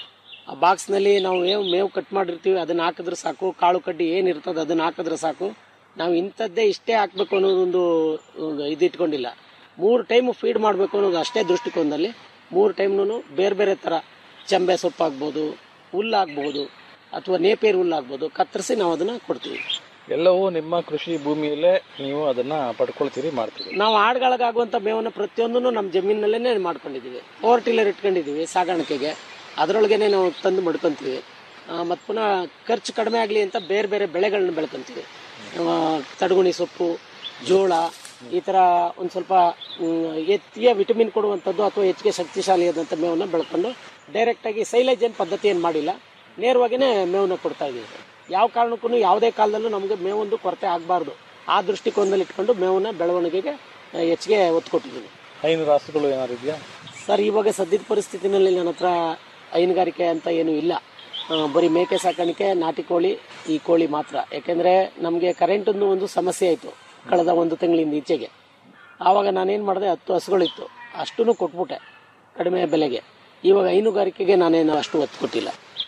ಆ ಬಾಕ್ಸ್ನಲ್ಲಿ ನಾವು ಮೇವು ಮೇವು ಕಟ್ ಮಾಡಿರ್ತೀವಿ ಅದನ್ನ ಹಾಕಿದ್ರೆ ಸಾಕು ಕಾಳು ಕಡ್ಡಿ ಏನಿರ್ತದೆ ಅದನ್ನ ಹಾಕಿದ್ರೆ ಸಾಕು ನಾವು ಇಂಥದ್ದೇ ಇಷ್ಟೇ ಹಾಕ್ಬೇಕು ಅನ್ನೋದೊಂದು ಒಂದು ಇದು ಇಟ್ಕೊಂಡಿಲ್ಲ ಮೂರು ಟೈಮ್ ಫೀಡ್ ಮಾಡಬೇಕು ಅನ್ನೋದು ಅಷ್ಟೇ ದೃಷ್ಟಿಕೋನದಲ್ಲಿ ಮೂರು ಟೈಮ್ನು ಬೇರೆ ಬೇರೆ ಥರ ಚೆಂಬೆ ಸೊಪ್ಪು ಆಗ್ಬೋದು ಹುಲ್ಲು ಆಗ್ಬೋದು ಅಥವಾ ನೇಪೇರು ಹುಲ್ಲು ಆಗ್ಬೋದು ಕತ್ತರಿಸಿ ನಾವು ಅದನ್ನ ಕೊಡ್ತೀವಿ ಎಲ್ಲವೂ ನಿಮ್ಮ ಕೃಷಿ ಭೂಮಿಯಲ್ಲೇ ನೀವು ಅದನ್ನ ಪಡ್ಕೊಳ್ತೀರಿ ಮಾಡ್ತೀರಿ ನಾವು ಆಡುಗಳಿಗಾಗುವಂತ ಮೇವನ್ನ ಪ್ರತಿಯೊಂದನ್ನು ನಮ್ಮ ಜಮೀನಲ್ಲೇ ಮಾಡ್ಕೊಂಡಿದ್ದೀವಿ ಫೋರ್ ಟಿಲ್ಲರ್ ಇಟ್ಕೊಂಡಿದ್ದೀವಿ ಸಾಗಾಣಿಕೆಗೆ ಅದರೊಳಗೇನೆ ನಾವು ತಂದು ಮಡ್ಕೊಂತೀವಿ ಮತ್ತು ಪುನಃ ಖರ್ಚು ಕಡಿಮೆ ಆಗಲಿ ಅಂತ ಬೇರೆ ಬೇರೆ ಬೆಳೆಗಳನ್ನ ಬೆಳ್ಕೊಂತೀವಿ ಆ, ತಡಗುಣಿ ಸೊಪ್ಪು ಜೋಳ ಈ ಥರ ಒಂದು ಸ್ವಲ್ಪ ಮ್, ಹೆಚ್ಚಿಗೆ ವಿಟಮಿನ್ ಕೊಡುವಂಥದ್ದು ಅಥವಾ ಹೆಚ್ಚಿಗೆ ಶಕ್ತಿಶಾಲಿಯಾದಂಥ ಮೇವನ್ನ ಬೆಳ್ಕೊಂಡು ಡೈರೆಕ್ಟಾಗಿ ಸೈಲೇಜ್ ಏನು ಪದ್ಧತಿ ಏನು ಮಾಡಿಲ್ಲ ನೇರವಾಗಿಯೇ ಮೇವನ್ನ ಕೊಡ್ತಾ ಇದ್ದೀವಿ ಯಾವ ಕಾರಣಕ್ಕೂ ಯಾವುದೇ ಕಾಲದಲ್ಲೂ ನಮಗೆ ಮೇವೊಂದು ಕೊರತೆ ಆಗಬಾರ್ದು ಆ ದೃಷ್ಟಿಕೋನದಲ್ಲಿ ಇಟ್ಕೊಂಡು ಮೇವನ್ನ ಬೆಳವಣಿಗೆಗೆ ಆ, ಹೆಚ್ಚಿಗೆ ಒತ್ತು ಕೊಟ್ಟಿದ್ದೀನಿ ಹೈನು ರಾಸುಗಳು ಏನಾದ್ರು ಇದೆಯಾ ಸರ್ ಇವಾಗ ಸದ್ಯದ ಪರಿಸ್ಥಿತಿನಲ್ಲಿ ನನ್ನ ಹತ್ರ ಹೈನುಗಾರಿಕೆ ಅಂತ ಏನೂ ಇಲ್ಲ ಆ, ಬರೀ ಮೇಕೆ ಸಾಕಾಣಿಕೆ ನಾಟಿ ಕೋಳಿ ಈ ಕೋಳಿ ಮಾತ್ರ ಯಾಕೆಂದ್ರೆ ನಮಗೆ ಕರೆಂಟನ್ನು ಒಂದು ಸಮಸ್ಯೆ ಆಯಿತು ಕಳೆದ ಒಂದು ತಿಂಗಳಿಂದ ಈಚೆಗೆ ಆವಾಗ ನಾನೇನು ಮಾಡಿದೆ ಹತ್ತು ಹಸುಗಳಿತ್ತು ಅಷ್ಟೂ ಕೊಟ್ಬಿಟ್ಟೆ ಕಡಿಮೆ ಬೆಲೆಗೆ ಇವಾಗ ಹೈನುಗಾರಿಕೆಗೆ ನಾನೇನು ಅಷ್ಟು ಒತ್ತು ಕೊಟ್ಟಿಲ್ಲ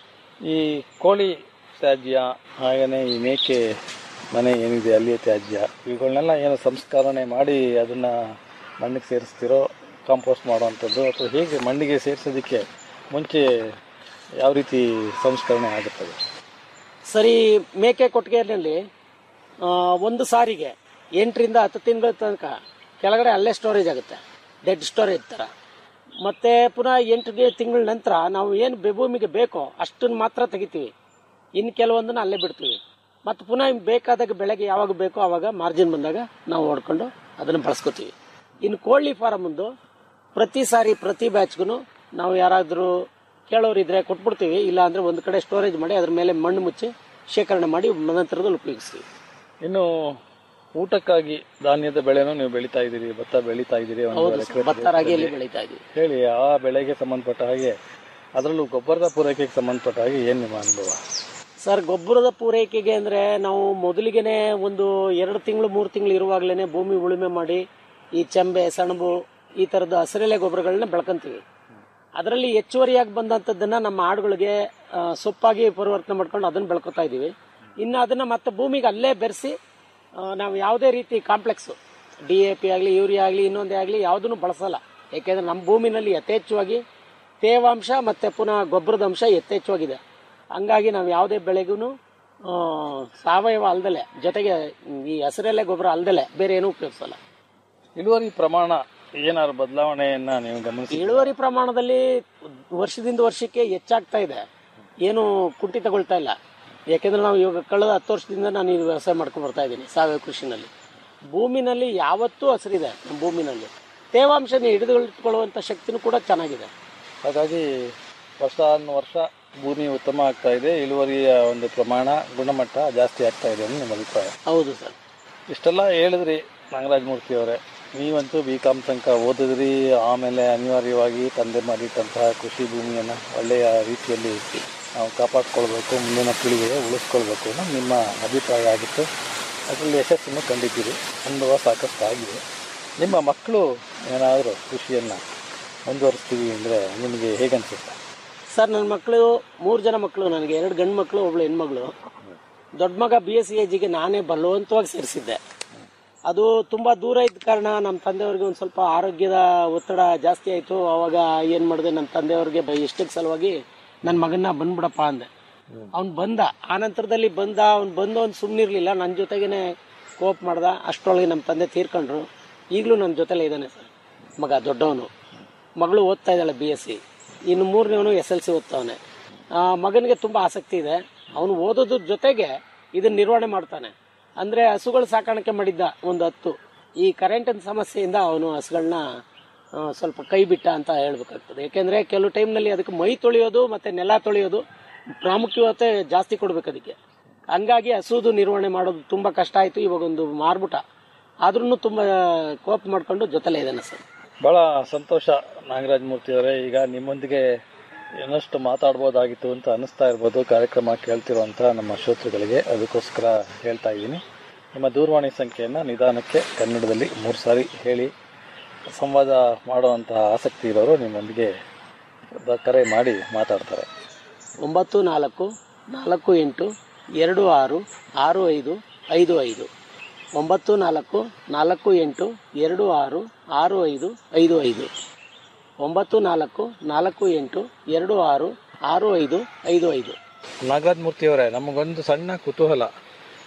ಈ ಕೋಳಿ ತ್ಯಾಜ್ಯ ಹಾಗೇನೆ ಈ ಮೇಕೆ ಮನೆ ಏನಿದೆ ಅಲ್ಲಿಯ ತ್ಯಾಜ್ಯ ಇವುಗಳನ್ನೆಲ್ಲ ಏನು ಸಂಸ್ಕರಣೆ ಮಾಡಿ ಅದನ್ನ ಮಣ್ಣಿಗೆ ಸೇರಿಸ್ತಿರೋ ಕಾಂಪೋಸ್ಟ್ ಮಾಡುವಂಥದ್ದು ಅಥವಾ ಹೇಗೆ ಮಣ್ಣಿಗೆ ಸೇರಿಸೋದಕ್ಕೆ ಮುಂಚೆ ಯಾವ ರೀತಿ ಸಂಸ್ಕರಣೆ ಆಗುತ್ತದೆ ಸರಿ ಮೇಕೆ ಕೊಟ್ಟಿಗೆನಲ್ಲಿ ಆ, ಒಂದು ಸಾರಿಗೆ ಎಂಟರಿಂದ ಹತ್ತು ತಿಂಗಳ ತನಕ ಕೆಳಗಡೆ ಅಲ್ಲೇ ಸ್ಟೋರೇಜ್ ಆಗುತ್ತೆ ಡೆಡ್ ಸ್ಟೋರೇಜ್ ಥರ ಮತ್ತೆ ಪುನಃ ಎಂಟು ತಿಂಗಳ ನಂತರ ನಾವು ಏನು ಭೂಮಿಗೆ ಬೇಕೋ ಅಷ್ಟನ್ನು ಮಾತ್ರ ತೆಗಿತೀವಿ ಇನ್ನು ಕೆಲವೊಂದನ್ನು ಅಲ್ಲೇ ಬಿಡ್ತೀವಿ ಮತ್ತು ಪುನಃ ಬೇಕಾದಾಗ ಬೆಳೆಗೆ ಯಾವಾಗ ಬೇಕೋ ಆವಾಗ ಮಾರ್ಜಿನ್ ಬಂದಾಗ ನಾವು ಹೊಡ್ಕೊಂಡು ಅದನ್ನು ಬಳಸ್ಕೋತೀವಿ ಇನ್ನು ಕೋಳಿ ಫಾರಮ್ ಒಂದು ಪ್ರತಿ ಸಾರಿ ಪ್ರತಿ ಬ್ಯಾಚ್ಗೂ ನಾವು ಯಾರಾದರೂ ಕೇಳೋರಿದ್ರೆ ಕೊಟ್ಬಿಡ್ತೀವಿ ಇಲ್ಲ ಅಂದ್ರೆ ಒಂದು ಕಡೆ ಸ್ಟೋರೇಜ್ ಮಾಡಿ ಅದ್ರ ಮೇಲೆ ಮಣ್ಣು ಮುಚ್ಚಿ ಶೇಖರಣೆ ಮಾಡಿ ನಂತರದಲ್ಲಿ ಉಪಯೋಗಿಸ್ತೀವಿ ಇನ್ನು ಊಟಕ್ಕಾಗಿ ಧಾನ್ಯದ ಬೆಳೆನೂ ನೀವು ಬೆಳೀತಾ ಇದ್ದೀರಿ ಭತ್ತ ಬೆಳೀತಾ ಇದ್ದೀರಿ ಹೌದು ಒಂದೂವರೆ ಸರ್, ಎಕರೆ ಭತ್ತ ರಾಗಿಯಲ್ಲಿ ಬೆಳೀತಾ ಇದ್ದೀವಿ ಹೇಳಿ ಆ ಬೆಳೆಗೆ ಸಂಬಂಧಪಟ್ಟ ಹಾಗೆ ಅದರಲ್ಲೂ ಗೊಬ್ಬರದ ಪೂರೈಕೆಗೆ ಸಂಬಂಧಪಟ್ಟ ಹಾಗೆ ಏನು ನಿಮ್ಮ ಅನುಭವ ಸರ್ ಗೊಬ್ಬರದ ಪೂರೈಕೆಗೆ ಅಂದ್ರೆ ನಾವು ಮೊದಲಿಗೆನೆ ಒಂದು ಎರಡು ತಿಂಗಳು ಮೂರು ತಿಂಗಳು ಇರುವಾಗಲೇ ಭೂಮಿ ಉಳುಮೆ ಮಾಡಿ ಈ ಚೆಂಬೆ ಸೆಣಬು ಈ ತರದ ಹಸಿರೆಲೆ ಗೊಬ್ಬರಗಳನ್ನ ಬೆಳ್ಕೊಂತೀವಿ ಅದರಲ್ಲಿ ಹೆಚ್ಚುವರಿಯಾಗಿ ಬಂದಂಥದ್ದನ್ನ ನಮ್ಮ ಆಡುಗಳಿಗೆ ಆ, ಸೊಪ್ಪಾಗಿ ಪರಿವರ್ತನೆ ಮಾಡ್ಕೊಂಡು ಅದನ್ನ ಬೆಳ್ಕೊತಾ ಇದೀವಿ ಇನ್ನು ಅದನ್ನ ಮತ್ತೆ ಭೂಮಿಗೆ ಅಲ್ಲೇ ಬೆರೆಸಿ ನಾವು ಯಾವುದೇ ರೀತಿ ಕಾಂಪ್ಲೆಕ್ಸ್ ಡಿ ಎ ಪಿ ಆಗಲಿ ಯೂರಿಯಾ ಆಗಲಿ ಇನ್ನೊಂದೇ ಆಗಲಿ ಯಾವುದನ್ನು ಬಳಸಲ್ಲ ಯಾಕೆಂದ್ರೆ ನಮ್ಮ ಭೂಮಿನಲ್ಲಿ ಯಥೇಚ್ಛವಾಗಿ ತೇವಾಂಶ ಮತ್ತೆ ಪುನಃ ಗೊಬ್ಬರದ ಅಂಶ ಯಥೇಚ್ಛವಾಗಿದೆ ಹಂಗಾಗಿ ನಾವು ಯಾವುದೇ ಬೆಳೆಗೂ ಸಾವಯವ ಅಲ್ದಲೆ ಜೊತೆಗೆ ಈ ಹಸಿರೆಲೆ ಗೊಬ್ಬರ ಅಲ್ದಲೆ ಬೇರೆ ಏನೂ ಉಪಯೋಗಿಸಲ್ಲ ಇಳುವರಿ ಪ್ರಮಾಣ ಏನಾದ್ರು ಬದಲಾವಣೆಯನ್ನ ನೀವು ಗಮನಿಸಿ ಇಳುವರಿ ಪ್ರಮಾಣದಲ್ಲಿ ವರ್ಷದಿಂದ ವರ್ಷಕ್ಕೆ ಹೆಚ್ಚಾಗ್ತಾ ಇದೆ ಏನು ಕುಂಠಿತಗೊಳ್ತಾ ಇಲ್ಲ ಯಾಕೆಂದ್ರೆ ನಾವು ಇವಾಗ ಕಳೆದ ಹತ್ತು ವರ್ಷದಿಂದ ನಾನು ಈ ವ್ಯವಸಾಯ ಮಾಡ್ಕೊಂಡು ಬರ್ತಾ ಇದ್ದೀನಿ ಸಾವಯವ ಕೃಷಿನಲ್ಲಿ ಭೂಮಿನಲ್ಲಿ ಯಾವತ್ತೂ ಹಸಿರಿದೆ ನಮ್ಮ ಭೂಮಿನಲ್ಲಿ ತೇವಾಂಶನ ಹಿಡಿದುಕೊಳ್ಳುವಂಥ ಶಕ್ತಿನೂ ಕೂಡ ಚೆನ್ನಾಗಿದೆ ಹಾಗಾಗಿ ವರ್ಷ ವರ್ಷ ಭೂಮಿ ಉತ್ತಮ ಆಗ್ತಾ ಇದೆ ಇಳುವರಿಯ ಒಂದು ಪ್ರಮಾಣ ಗುಣಮಟ್ಟ ಜಾಸ್ತಿ ಆಗ್ತಾ ಇದೆ ಅಂತ ನಿಮ್ಮ ಅಭಿಪ್ರಾಯ ಹೌದು ಸರ್ ಇಷ್ಟೆಲ್ಲ ಹೇಳಿದ್ರಿ ನಾಗರಾಜ್ ಮೂರ್ತಿ ಅವರೇ ನೀವಂತೂ ಬಿ ಕಾಮ್ ತನಕ ಓದಿದ್ರಿ ಆಮೇಲೆ ಅನಿವಾರ್ಯವಾಗಿ ತಂದೆ ಮಾಡಿಟ್ಟಂತಹ ಕೃಷಿ ಭೂಮಿಯನ್ನು ಒಳ್ಳೆಯ ರೀತಿಯಲ್ಲಿ ನಾವು ಕಾಪಾಡ್ಕೊಳ್ಬೇಕು ಮುಂದಿನ ಪೀಳಿಗೆಗೆ ಉಳಿಸ್ಕೊಳ್ಬೇಕು ಅನ್ನೋ ನಿಮ್ಮ ಅಭಿಪ್ರಾಯ ಆಗಿತ್ತು ಅದರಲ್ಲಿ ಯಶಸ್ಸನ್ನು ಕಂಡಿದ್ದೀರಿ ಅನುಭವ ಸಾಕಷ್ಟು ಆಗಿದೆ ನಿಮ್ಮ ಮಕ್ಕಳು ಏನಾದರೂ ಕೃಷಿಯನ್ನು ಮುಂದುವರಿಸ್ತೀವಿ ಅಂದರೆ ನಿಮಗೆ ಹೇಗನ್ಸುತ್ತೆ ಸರ್ ನನ್ನ ಮಕ್ಕಳು ಮೂರು ಜನ ಮಕ್ಕಳು ನನಗೆ ಎರಡು ಗಂಡು ಮಕ್ಕಳು ಒಬ್ಳು ಹೆಣ್ಮಗಳು ದೊಡ್ಡ ಮಗ ಬಿ ಎಸ್ ಸಿ ಎಜಿಗೆ ನಾನೇ ಬಲವಂತವಾಗಿ ಸೇರಿಸಿದ್ದೆ ಅದು ತುಂಬಾ ದೂರ ಇದ್ದ ಕಾರಣ ನಮ್ಮ ತಂದೆಯವ್ರಿಗೆ ಒಂದು ಸ್ವಲ್ಪ ಆರೋಗ್ಯದ ಒತ್ತಡ ಜಾಸ್ತಿ ಆಯಿತು ಅವಾಗ ಏನು ಮಾಡಿದೆ ನಮ್ಮ ತಂದೆಯವ್ರಿಗೆ ಬ- ಇಷ್ಟಕ್ಕೆ ಸಲುವಾಗಿ ನನ್ನ ಮಗನ್ನ ಬಂದ್ಬಿಡಪ್ಪ ಅಂದೆ ಅವ್ನು ಬಂದ ಆ ನಂತರದಲ್ಲಿ ಬಂದ ಅವ್ನು ಬಂದು ಅವ್ನು ಸುಮ್ಮನಿರ್ಲಿಲ್ಲ ನನ್ನ ಜೊತೆಗೇನೆ ಕೋಪ್ ಮಾಡ್ದ ಅಷ್ಟರೊಳಗೆ ನಮ್ಮ ತಂದೆ ತೀರ್ಕೊಂಡ್ರು ಈಗಲೂ ನನ್ನ ಜೊತೆಲೇ ಇದ್ದಾನೆ ಸರ್ ಮಗ ದೊಡ್ಡವನು ಮಗಳು ಓದ್ತಾ ಇದ್ದಾಳೆ ಬಿ ಎಸ್ ಸಿ ಇನ್ನು ಮೂರನೇವನು ಎಸ್ ಎಲ್ ಸಿ ಓದ್ತಾವನೆ ಮಗನಿಗೆ ತುಂಬ ಆಸಕ್ತಿ ಇದೆ ಅವನು ಓದೋದ್ರ ಜೊತೆಗೆ ಇದನ್ನ ನಿರ್ವಹಣೆ ಮಾಡ್ತಾನೆ ಅಂದ್ರೆ ಹಸುಗಳು ಸಾಕಾಣಿಕೆ ಮಾಡಿದ್ದ ಒಂದು ಹತ್ತು ಈ ಕರೆಂಟಿನ ಸಮಸ್ಯೆಯಿಂದ ಅವನು ಹಸುಗಳನ್ನ ಸ್ವಲ್ಪ ಕೈ ಬಿಟ್ಟ ಅಂತ ಹೇಳ್ಬೇಕಾಗ್ತದೆ ಯಾಕೆಂದ್ರೆ ಕೆಲವು ಟೈಮ್ನಲ್ಲಿ ಅದಕ್ಕೆ ಮೈ ತೊಳೆಯೋದು ಮತ್ತೆ ನೆಲ ತೊಳೆಯೋದು ಪ್ರಾಮುಖ್ಯತೆ ಜಾಸ್ತಿ ಕೊಡ್ಬೇಕು ಅದಕ್ಕೆ ಹಂಗಾಗಿ ಹಸುದು ನಿರ್ವಹಣೆ ಮಾಡೋದು ತುಂಬಾ ಕಷ್ಟ ಆಯ್ತು ಇವಾಗ ಒಂದು ಮಾರ್ಬಿಟ ಆದ್ರೂ ತುಂಬಾ ಕೋಪ್ ಮಾಡ್ಕೊಂಡು ಜೊತೆಲೇ ಇದ್ದಾನೆ ಸರ್ ಬಹಳ ಸಂತೋಷ ನಾಗರಾಜ್ ಮೂರ್ತಿ ಅವರೇ ಈಗ ನಿಮ್ಮೊಂದಿಗೆ ಇನ್ನಷ್ಟು ಮಾತಾಡ್ಬೋದಾಗಿತ್ತು ಅಂತ ಅನಿಸ್ತಾ ಇರ್ಬೋದು ಕಾರ್ಯಕ್ರಮ ಕೇಳ್ತಿರುವಂಥ ನಮ್ಮ ಶ್ರೋತೃಗಳಿಗೆ ಅದಕ್ಕೋಸ್ಕರ ಹೇಳ್ತಾ ಇದ್ದೀನಿ ನಿಮ್ಮ ದೂರವಾಣಿ ಸಂಖ್ಯೆಯನ್ನು ನಿಧಾನಕ್ಕೆ ಕನ್ನಡದಲ್ಲಿ ಮೂರು ಸಾರಿ ಹೇಳಿ ಸಂವಾದ ಮಾಡುವಂತಹ ಆಸಕ್ತಿ ಇರೋರು ನಿಮ್ಮೊಂದಿಗೆ ದ- ಕರೆ ಮಾಡಿ ಮಾತಾಡ್ತಾರೆ ಒಂಬತ್ತು ನಾಲ್ಕು ನಾಲ್ಕು ಎಂಟು ಎರಡು ಆರು ಆರು ಐದು ಐದು ಐದು ಒಂಬತ್ತು ನಾಲ್ಕು ನಾಲ್ಕು ಎಂಟು ಎರಡು ಆರು ಆರು ಐದು ಐದು ಐದು ಒಂಬತ್ತು ನಾಲ್ಕು ನಾಲ್ಕು ಎಂಟು ಎರಡು ಆರು ಆರು ಐದು ಐದು ಐದು ನಾಗರಾಜ್ ಮೂರ್ತಿ ಅವರೇ ನಮಗೊಂದು ಸಣ್ಣ ಕುತೂಹಲ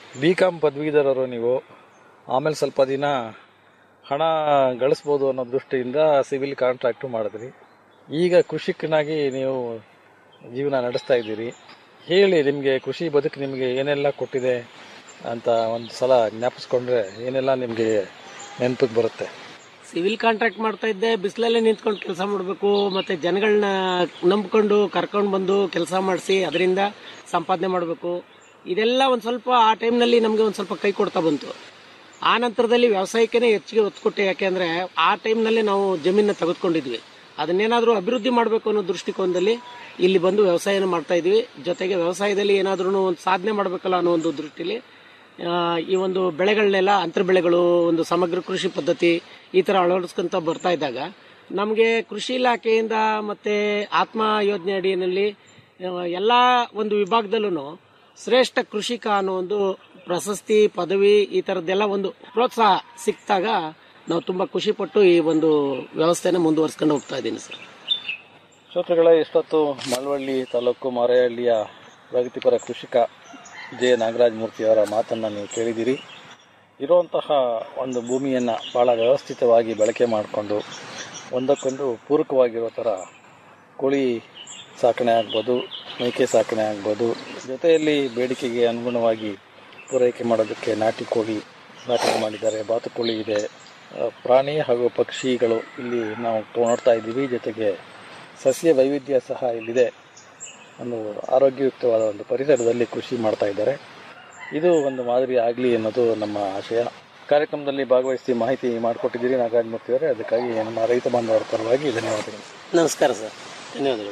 ಬಿ ಕಾಮ್ ಪದವೀಧರರು ನೀವು ಆಮೇಲೆ ಸ್ವಲ್ಪ ದಿನ ಹಣ ಗಳಿಸ್ಬೋದು ಅನ್ನೋ ದೃಷ್ಟಿಯಿಂದ ಸಿವಿಲ್ ಕಾಂಟ್ರಾಕ್ಟು ಮಾಡಿದ್ರಿ ಈಗ ಕೃಷಿಕನಾಗಿ ನೀವು ಜೀವನ ನಡೆಸ್ತಾ ಇದ್ದೀರಿ ಹೇಳಿ ನಿಮಗೆ ಕೃಷಿ ಬದುಕು ನಿಮಗೆ ಏನೆಲ್ಲ ಕೊಟ್ಟಿದೆ ಅಂತ ಒಂದು ಸಲ ಜ್ಞಾಪಿಸ್ಕೊಂಡ್ರೆ ಏನೆಲ್ಲ ನಿಮಗೆ ನೆನಪಿಗೆ ಬರುತ್ತೆ ಸಿವಿಲ್ ಕಾಂಟ್ರಾಕ್ಟ್ ಮಾಡ್ತಾ ಇದ್ದೆ ಬಿಸಿಲಲ್ಲೇ ನಿಂತ್ಕೊಂಡು ಕೆಲಸ ಮಾಡಬೇಕು ಮತ್ತೆ ಜನಗಳನ್ನ ನಂಬ್ಕೊಂಡು ಕರ್ಕೊಂಡು ಬಂದು ಕೆಲಸ ಮಾಡಿಸಿ ಅದರಿಂದ ಸಂಪಾದನೆ ಮಾಡಬೇಕು ಇದೆಲ್ಲ ಒಂದು ಸ್ವಲ್ಪ ಆ ಟೈಮ್ನಲ್ಲಿ ನಮಗೆ ಒಂದು ಸ್ವಲ್ಪ ಕೈ ಕೊಡ್ತಾ ಬಂತು ಆ ನಂತರದಲ್ಲಿ ವ್ಯವಸಾಯಕ್ಕೆ ಹೆಚ್ಚಿಗೆ ಒತ್ತು ಕೊಟ್ಟೆ ಯಾಕೆಂದ್ರೆ ಆ ಟೈಮ್ನಲ್ಲಿ ನಾವು ಜಮೀನ ತೆಗೆದುಕೊಂಡಿದ್ವಿ ಅದನ್ನೇನಾದ್ರೂ ಅಭಿವೃದ್ಧಿ ಮಾಡಬೇಕು ಅನ್ನೋ ದೃಷ್ಟಿಕೋನದಲ್ಲಿ ಇಲ್ಲಿ ಬಂದು ವ್ಯವಸಾಯನ ಮಾಡ್ತಾ ಇದ್ವಿ ಜೊತೆಗೆ ವ್ಯವಸಾಯದಲ್ಲಿ ಏನಾದ್ರೂ ಒಂದು ಸಾಧನೆ ಮಾಡಬೇಕಲ್ಲ ಅನ್ನೋ ಒಂದು ದೃಷ್ಟಿಲಿ ಆ, ಈ ಒಂದು ಬೆಳೆಗಳನ್ನೆಲ್ಲ ಅಂತರ ಬೆಳೆಗಳು ಒಂದು ಸಮಗ್ರ ಕೃಷಿ ಪದ್ಧತಿ ಈ ತರ ಅಳವಡಿಸ್ಕೊಂತ ಬರ್ತಾ ಇದ್ದಾಗ ನಮಗೆ ಕೃಷಿ ಇಲಾಖೆಯಿಂದ ಮತ್ತೆ ಆತ್ಮ ಯೋಜನೆ ಅಡಿಯಲ್ಲಿ ಆ, ಎಲ್ಲಾ ಒಂದು ವಿಭಾಗದಲ್ಲೂ ಶ್ರೇಷ್ಠ ಕೃಷಿಕ ಅನ್ನೋ ಒಂದು ಪ್ರಶಸ್ತಿ ಪದವಿ ಈ ತರದ್ದೆಲ್ಲ ಒಂದು ಪ್ರೋತ್ಸಾಹ ಸಿಕ್ತಾಗ ನಾವು ತುಂಬಾ ಖುಷಿ ಪಟ್ಟು ಈ ಒಂದು ವ್ಯವಸ್ಥೆನ ಮುಂದುವರ್ಸ್ಕೊಂಡು ಹೋಗ್ತಾ ಇದ್ದೀನಿ ಸರ್ ಶ್ರೋತೃಗಳೇ ಇಷ್ಟೊತ್ತು ಮಳವಳ್ಳಿ ತಾಲೂಕು ಮಾರೇಹಳ್ಳಿಯ ಪ್ರಗತಿಪರ ಕೃಷಿಕ ಜೆ ನಾಗರಾಜ ಮೂರ್ತಿಯವರ ಮಾತನ್ನು ನೀವು ಕೇಳಿದ್ದೀರಿ ಇರುವಂತಹ ಒಂದು ಭೂಮಿಯನ್ನು ಭಾಳ ವ್ಯವಸ್ಥಿತವಾಗಿ ಬಳಕೆ ಮಾಡಿಕೊಂಡು ಒಂದಕ್ಕೊಂದು ಪೂರಕವಾಗಿರೋ ಥರ ಕೋಳಿ ಸಾಕಣೆ ಆಗ್ಬೋದು ಮೇಕೆ ಸಾಕಣೆ ಆಗ್ಬೋದು ಜೊತೆಯಲ್ಲಿ ಬೇಡಿಕೆಗೆ ಅನುಗುಣವಾಗಿ ಪೂರೈಕೆ ಮಾಡೋದಕ್ಕೆ ನಾಟಿ ಕೋಳಿ ಸಾಕಣೆ ಮಾಡಿದ್ದಾರೆ ಬಾತುಕೋಳಿ ಇದೆ ಆ, ಪ್ರಾಣಿ ಹಾಗೂ ಪಕ್ಷಿಗಳು ಇಲ್ಲಿ ನಾವು ನೋಡ್ತಾ ಇದ್ದೀವಿ ಜೊತೆಗೆ ಸಸ್ಯ ವೈವಿಧ್ಯ ಸಹ ಇಲ್ಲಿದೆ ಒಂದು ಆರೋಗ್ಯಯುಕ್ತವಾದ ಒಂದು ಪರಿಸರದಲ್ಲಿ ಕೃಷಿ ಮಾಡ್ತಾ ಇದ್ದಾರೆ ಇದು ಒಂದು ಮಾದರಿ ಆಗಲಿ ಅನ್ನೋದು ನಮ್ಮ ಆಶಯ ಕಾರ್ಯಕ್ರಮದಲ್ಲಿ ಭಾಗವಹಿಸಿ ಮಾಹಿತಿ ಮಾಡಿಕೊಟ್ಟಿದ್ದೀರಿ ನಾಗರಾಜ್ ಮೂರ್ತಿ ಅವರೇ ಅದಕ್ಕಾಗಿ ನಮ್ಮ ರೈತ ಬಾಂಧವರ ಪರವಾಗಿ ಧನ್ಯವಾದಗಳು ನಮಸ್ಕಾರ ಸರ್ ಧನ್ಯವಾದಗಳು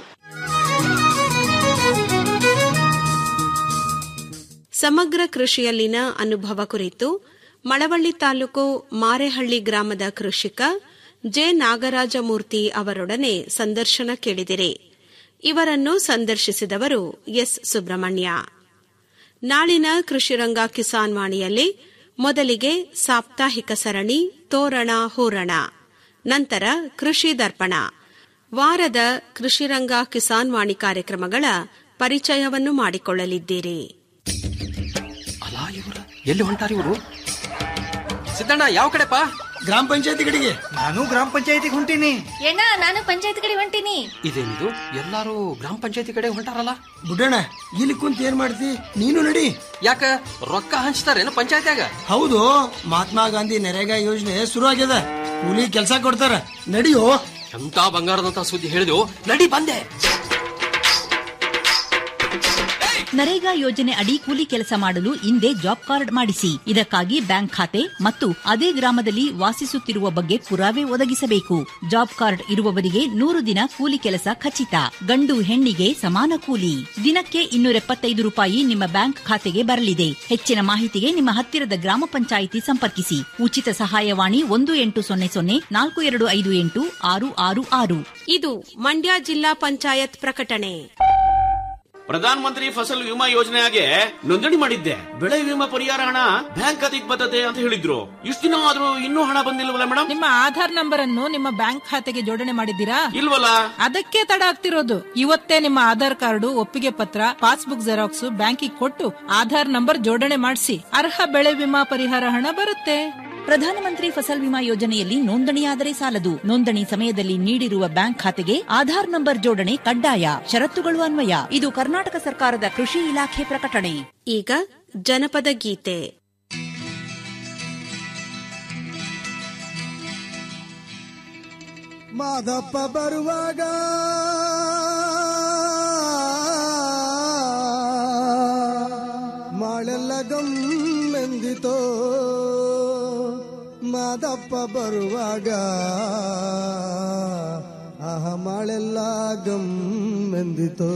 ಸಮಗ್ರ ಕೃಷಿಯಲ್ಲಿನ ಅನುಭವ ಕುರಿತು ಮಳವಳ್ಳಿ ತಾಲೂಕು ಮಾರೇಹಳ್ಳಿ ಗ್ರಾಮದ ಕೃಷಿಕ ಜೆ ನಾಗರಾಜಮೂರ್ತಿ ಅವರೊಡನೆ ಸಂದರ್ಶನ ಕೇಳಿದಿರಿ ಇವರನ್ನು ಸಂದರ್ಶಿಸಿದವರು ಎಸ್ ಸುಬ್ರಹ್ಮಣ್ಯ ನಾಳಿನ ಕೃಷಿರಂಗ ಕಿಸಾನ್ ವಾಣಿಯಲ್ಲಿ ಮೊದಲಿಗೆ ಸಾಪ್ತಾಹಿಕ ಸರಣಿ ತೋರಣ ಹೂರಣ ನಂತರ ಕೃಷಿ ದರ್ಪಣ ವಾರದ ಕೃಷಿರಂಗ ಕಿಸಾನ್ ವಾಣಿ ಕಾರ್ಯಕ್ರಮಗಳ ಪರಿಚಯವನ್ನು ಮಾಡಿಕೊಳ್ಳಲಿದ್ದೀರಿ ಅಲ್ಲ ಇವ್ರ ಎಲ್ಲಿ ಹೊಂಟಾರ ಇವರು ಸಿದ್ದಣ್ಣ ಯಾವ ಕಡೆಪಾ ಗ್ರಾಮ ಪಂಚಾಯತಿ ಕಡೆಗೆ ನಾನು ಗ್ರಾಮ ಪಂಚಾಯತಿಗೆ ಹೊಂಟೀನಿ ಏನ ನಾನು ಪಂಚಾಯತ್ ಕಡೆ ಹೊಂಟೀನಿ ಇದೇನಿದು ಎಲ್ಲಾರು ಗ್ರಾಮ ಪಂಚಾಯತಿ ಕಡೆ ಹೊಂಟಾರಲ್ಲ ಬುಡ್ಡಣ್ಣ ಇಲ್ಲಿ ಕುಂತ ಏನ್ ಮಾಡ್ತಿ ನೀನು ನಡಿ ಯಾಕ ರೊಕ್ಕ ಹಂಚ್ತಾರೇನು ಪಂಚಾಯತ್ಯಾಗ ಹೌದು ಮಹಾತ್ಮ ಗಾಂಧಿ ನರೇಗಾ ಯೋಜನೆ ಶುರು ಆಗ್ಯದ ಕೂಲಿ ಕೆಲಸ ಕೊಡ್ತಾರ ನಡಿಯೋ ಎಂತ ಬಂಗಾರದಂತ ಸುದ್ದಿ ಹೇಳಿದೆವು ನಡಿ ಬಂದೆ ನರೇಗಾ ಯೋಜನೆ ಅಡಿ ಕೂಲಿ ಕೆಲಸ ಮಾಡಲು ಹಿಂದೆ ಜಾಬ್ ಕಾರ್ಡ್ ಮಾಡಿಸಿ ಇದಕ್ಕಾಗಿ ಬ್ಯಾಂಕ್ ಖಾತೆ ಮತ್ತು ಅದೇ ಗ್ರಾಮದಲ್ಲಿ ವಾಸಿಸುತ್ತಿರುವ ಬಗ್ಗೆ ಪುರಾವೆ ಒದಗಿಸಬೇಕು ಜಾಬ್ ಕಾರ್ಡ್ ಇರುವವರಿಗೆ ನೂರು ದಿನ ಕೂಲಿ ಕೆಲಸ ಖಚಿತ ಗಂಡು ಹೆಣ್ಣಿಗೆ ಸಮಾನ ಕೂಲಿ ದಿನಕ್ಕೆ ಇನ್ನೂರ ಎಪ್ಪತ್ತೈದು ರೂಪಾಯಿ ನಿಮ್ಮ ಬ್ಯಾಂಕ್ ಖಾತೆಗೆ ಬರಲಿದೆ ಹೆಚ್ಚಿನ ಮಾಹಿತಿಗೆ ನಿಮ್ಮ ಹತ್ತಿರದ ಗ್ರಾಮ ಪಂಚಾಯಿತಿ ಸಂಪರ್ಕಿಸಿ ಉಚಿತ ಸಹಾಯವಾಣಿ ಒಂದು ಎಂಟು ಸೊನ್ನೆ ಸೊನ್ನೆ ನಾಲ್ಕು ಎರಡು ಐದು ಎಂಟು ಆರು ಆರು ಆರು ಇದು ಮಂಡ್ಯ ಜಿಲ್ಲಾ ಪಂಚಾಯತ್ ಪ್ರಕಟಣೆ ಪ್ರಧಾನ ಮಂತ್ರಿ ಫಸಲ್ ವಿಮಾ ಯೋಜನೆಗೆ ನೋಂದಣಿ ಮಾಡಿದ್ದೆ ಬೆಳೆ ವಿಮಾ ಪರಿಹಾರ ಹಣ ಬ್ಯಾಂಕ್ ಖಾತೆಗೆ ಬರ್ತದೆ ಅಂತ ಹೇಳಿದ್ರು ಇಷ್ಟು ದಿನ ಆದ್ರೂ ಇನ್ನೂ ಹಣ ಬಂದಿಲ್ವಲ್ಲ ಮೇಡಮ್ ನಿಮ್ಮ ಆಧಾರ್ ನಂಬರ್ ಅನ್ನು ನಿಮ್ಮ ಬ್ಯಾಂಕ್ ಖಾತೆಗೆ ಜೋಡಣೆ ಮಾಡಿದ್ದೀರಾ ಇಲ್ವಲ್ಲ ಅದಕ್ಕೆ ತಡ ಆಗ್ತಿರೋದು ಇವತ್ತೇ ನಿಮ್ಮ ಆಧಾರ್ ಕಾರ್ಡು ಒಪ್ಪಿಗೆ ಪತ್ರ ಪಾಸ್ಬುಕ್ ಜೆರಾಕ್ಸ್ ಬ್ಯಾಂಕಿಗೆ ಕೊಟ್ಟು ಆಧಾರ್ ನಂಬರ್ ಜೋಡಣೆ ಮಾಡಿಸಿ ಅರ್ಹ ಬೆಳೆ ವಿಮಾ ಪರಿಹಾರ ಹಣ ಬರುತ್ತೆ ಪ್ರಧಾನಮಂತ್ರಿ ಫಸಲ್ ವಿಮಾ ಯೋಜನೆಯಲ್ಲಿ ನೋಂದಣಿಯಾದರೆ ಸಾಲದು ನೋಂದಣಿ ಸಮಯದಲ್ಲಿ ನೀಡಿರುವ ಬ್ಯಾಂಕ್ ಖಾತೆಗೆ ಆಧಾರ್ ನಂಬರ್ ಜೋಡಣೆ ಕಡ್ಡಾಯ ಷರತ್ತುಗಳು ಅನ್ವಯ ಇದು ಕರ್ನಾಟಕ ಸರ್ಕಾರದ ಕೃಷಿ ಇಲಾಖೆ ಪ್ರಕಟಣೆ ಈಗ ಜನಪದ ಗೀತೆ ಮಾದಪ್ಪ ಬರುವಾಗ ಮಾಳೆಲ್ಲ ಗಮ್ಮೆಂದಿತೋ ಮಾದಪ್ಪ ಬರುವಾಗ ಆಹ ಮಾಳೆಲ್ಲ ಗಮ್ಮೆಂದಿತೋ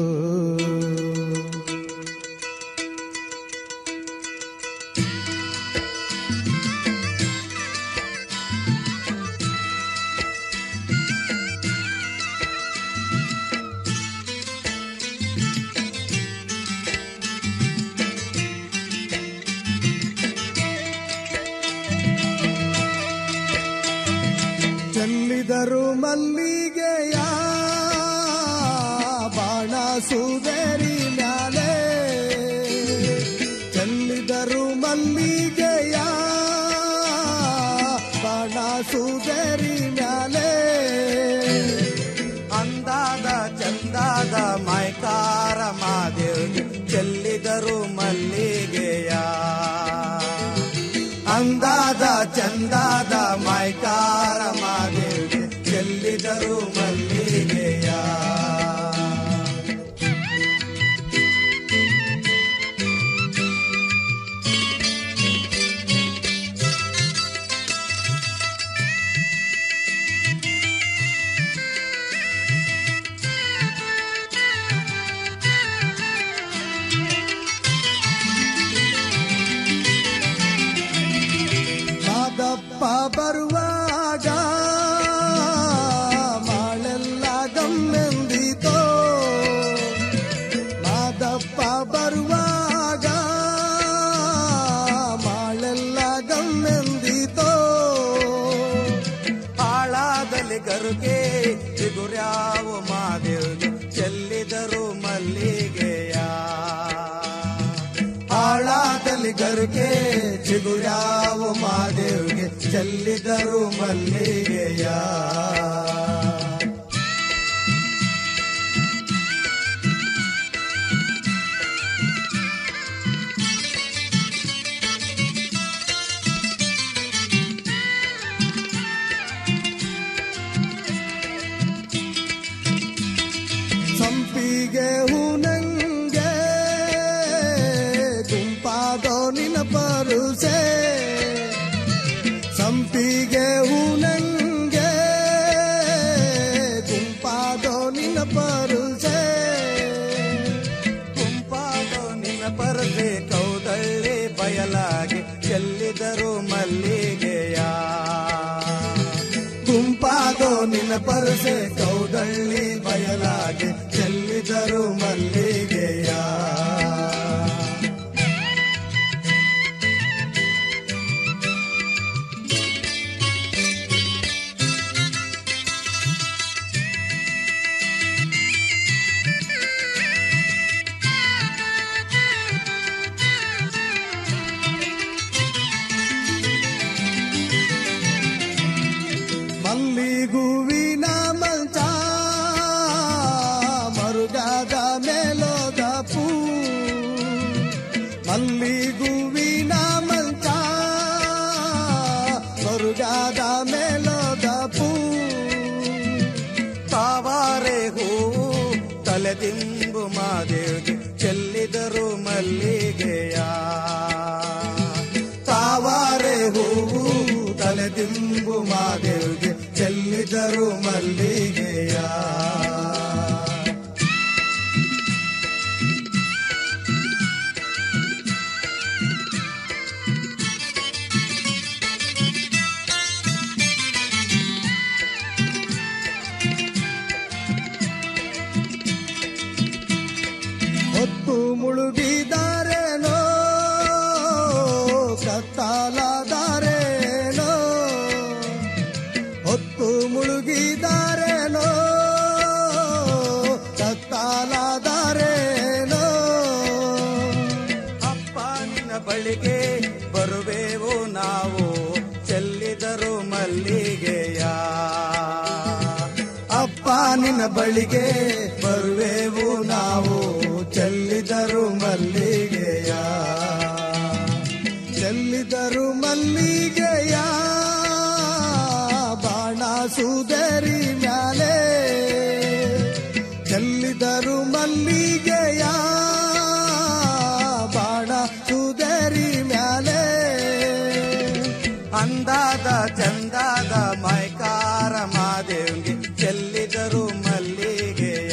ಚೆಲ್ಲಿದರು ಮಲ್ಲಿಗೆಯ ಬಾಣ ಸುವೇರಿ ಮ್ಯಾಲೆ ಚೆಲ್ಲಿದರು ಮಲ್ಲಿಗೆ ಮಲ್ಲಿಗೆಯ ಬಾಣ ಸುದರಿ ಮ್ಯಾಲೆ ಅಂದಾದ ಚಂದಾದ ಮೈಕಾರ ಮಾದೇವ್ಗೆ ಚೆಲ್ಲಿದರು ಮಲ್ಲಿಗೆಯ ಅಂದಾದ ಚಂದಾದ ಮೈಕಾರ ಮಾದೇವ್ಗೆ ಚೆಲ್ಲಿದರು ಮಲ್ಲಿಗೆಯ ಮಾದಪ್ಪ ಬರುವಾಗ ಮಾಳೆಲ್ಲ ಗಮ್ಮೆಂದಿತೋ ಮಾದಪ್ಪ ಬರುವಾಗ ಮಾಳೆಲ್ಲ ಗಮ್ಮೆಂದಿತೋ ಹಾಳಾದಲ್ಲಿ ಗರುಗೆ ಚಿಗುರ್ಯಾವ ಮಾದೇವ್ಗೆ ಚೆಲ್ಲಿದರು ಮಲ್ಲಿಗೆಯ ಹಾಳಾದಲ್ಲಿ ಗರುಗೆ ಚಿಗುರ್ಯಾವ ಮಾದೇವ್ಗೆ ಚೆಲ್ಲಿದರು ಮಲ್ಲಿಗೆಯ ಸಂಪಿಗೆ ಹೂನಂಗೆ ಗುಂಪಾದೋ ನಿನ ಪರುಸೆ ಸಂಪಿಗೆ ಹೂನಂಗೆ ಗುಂಪಾದೋ ನಿನ ಪರುಸೆ ಗುಂಪಾದೋ ನಿನ್ನ ಪರದೆ ಕೌದಳ್ಳಿ ಬಯಲಾಗಿ ಚೆಲ್ಲಿದರು ಮಲ್ಲಿಗೆಯ ಗುಂಪಾದೋ ನಿನ ಪರಸೆ ಕೌದಳ್ಳಿ ಬಯಲಾಗಿ ಚೆಲ್ಲಿದರು ಮಲ್ಲಿಗೆಯ ಮಲ್ಲಿಗೂವಿನ ಮಂಚ ಮರುಗಾದ ಮೇಲೋದ ಪೂ ಮಲ್ಲಿಗೂವಿನ ಮಂಚ ಮರುಗಾದ ಮೇಲೋದ ಪೂ ತಾವಾರೆ ಹೂವು ತಲೆದಿಂಬು ಮಾದೇವ್ಗೆ ಚೆಲ್ಲಿದರು ಮಲ್ಲಿಗೆಯ ತಾವಾರೆ ಹೂವು ತಲೆದಿಂಬು ಮಾದೇವ್ಗೆ ಚೆಲ್ಲಿದರು ಮಲ್ಲಿಗೆಯ ಹೊತ್ತು ಮುಳುಗಿದಾರೇನೋ ಕತ್ತಾಲದಾರೇನೋ ಹೊತ್ತು ಮುಳುಗಿದಾರೇನೋ ಕತ್ತಾಲದಾರೇನೋ ಅಪ್ಪ ನಿನ್ನ ಬಳಿಗೆ ಬರುವೆವು ನಾವು ಚೆಲ್ಲಿದರು ಮಲ್ಲಿಗೆಯ ಅಪ್ಪ ನಿನ್ನ ಬಳಿಗೆ ಬರುವೆವು ನಾವು ಚೆಲ್ಲಿದರು ಮಲ್ಲಿಗೆಯ ಚೆಲ್ಲಿದರು ಮಲ್ಲಿಗೆಯ ಬಾಣ ಸುದರಿ ಮ್ಯಾಲೆ ಚೆಲ್ಲಿದರು ಮಲ್ಲಿಗೆಯ ಬಾಣ ಸುದರಿ ಮ್ಯಾಲೆ ಅಂದಾದ ಚಂದಾದ ಮೈಕಾರ ಮಾದೇವ್ಗೆ ಚೆಲ್ಲಿದರು ಮಲ್ಲಿಗೆಯ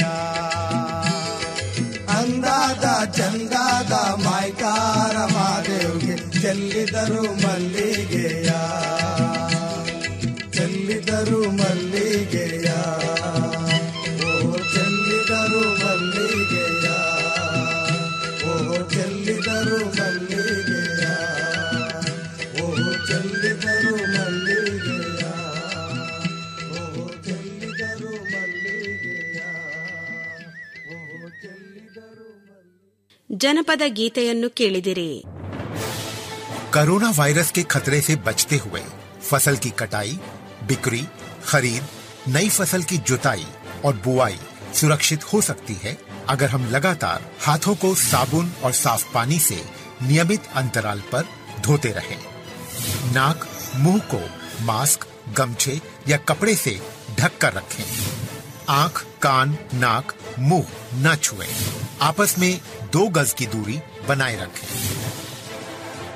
ಅಂದಾದ ಚಂದಾದ ಮಾಯ್ಕಾರ ಮಾದೇವ್ಗೆ ಚೆಲ್ಲಿದರು ಮಲ್ಲಿಗೆಯ ಚೆಲ್ಲಿದರು ಮಲ್ಲಿಗೆಯ ಓ ಚೆಲ್ಲಿದರು ಮಲ್ಲಿಗೆಯ ಓ ಚೆಲ್ಲಿದರು ಮಲ್ಲಿಗೆಯ ಓ ಚೆಲ್ಲಿದರು ಮಲ್ಲಿಗೆಯ ಓ ಚೆಲ್ಲಿದರು ಮಲ್ಲಿಗೆಯ ಓ ಚೆಲ್ಲಿದರು ಜನಪದ ಗೀತೆಯನ್ನು ಕೇಳಿದಿರಿ कोरोना वायरस के खतरे से बचते हुए फसल की कटाई बिक्री खरीद नई फसल की जुताई और बुआई सुरक्षित हो सकती है अगर हम लगातार हाथों को साबुन और साफ पानी से नियमित अंतराल पर धोते रहें। नाक मुंह को मास्क गमछे या कपड़े से ढक कर रखें आंख कान नाक मुंह न छुएं। आपस में दो गज की दूरी बनाए रखें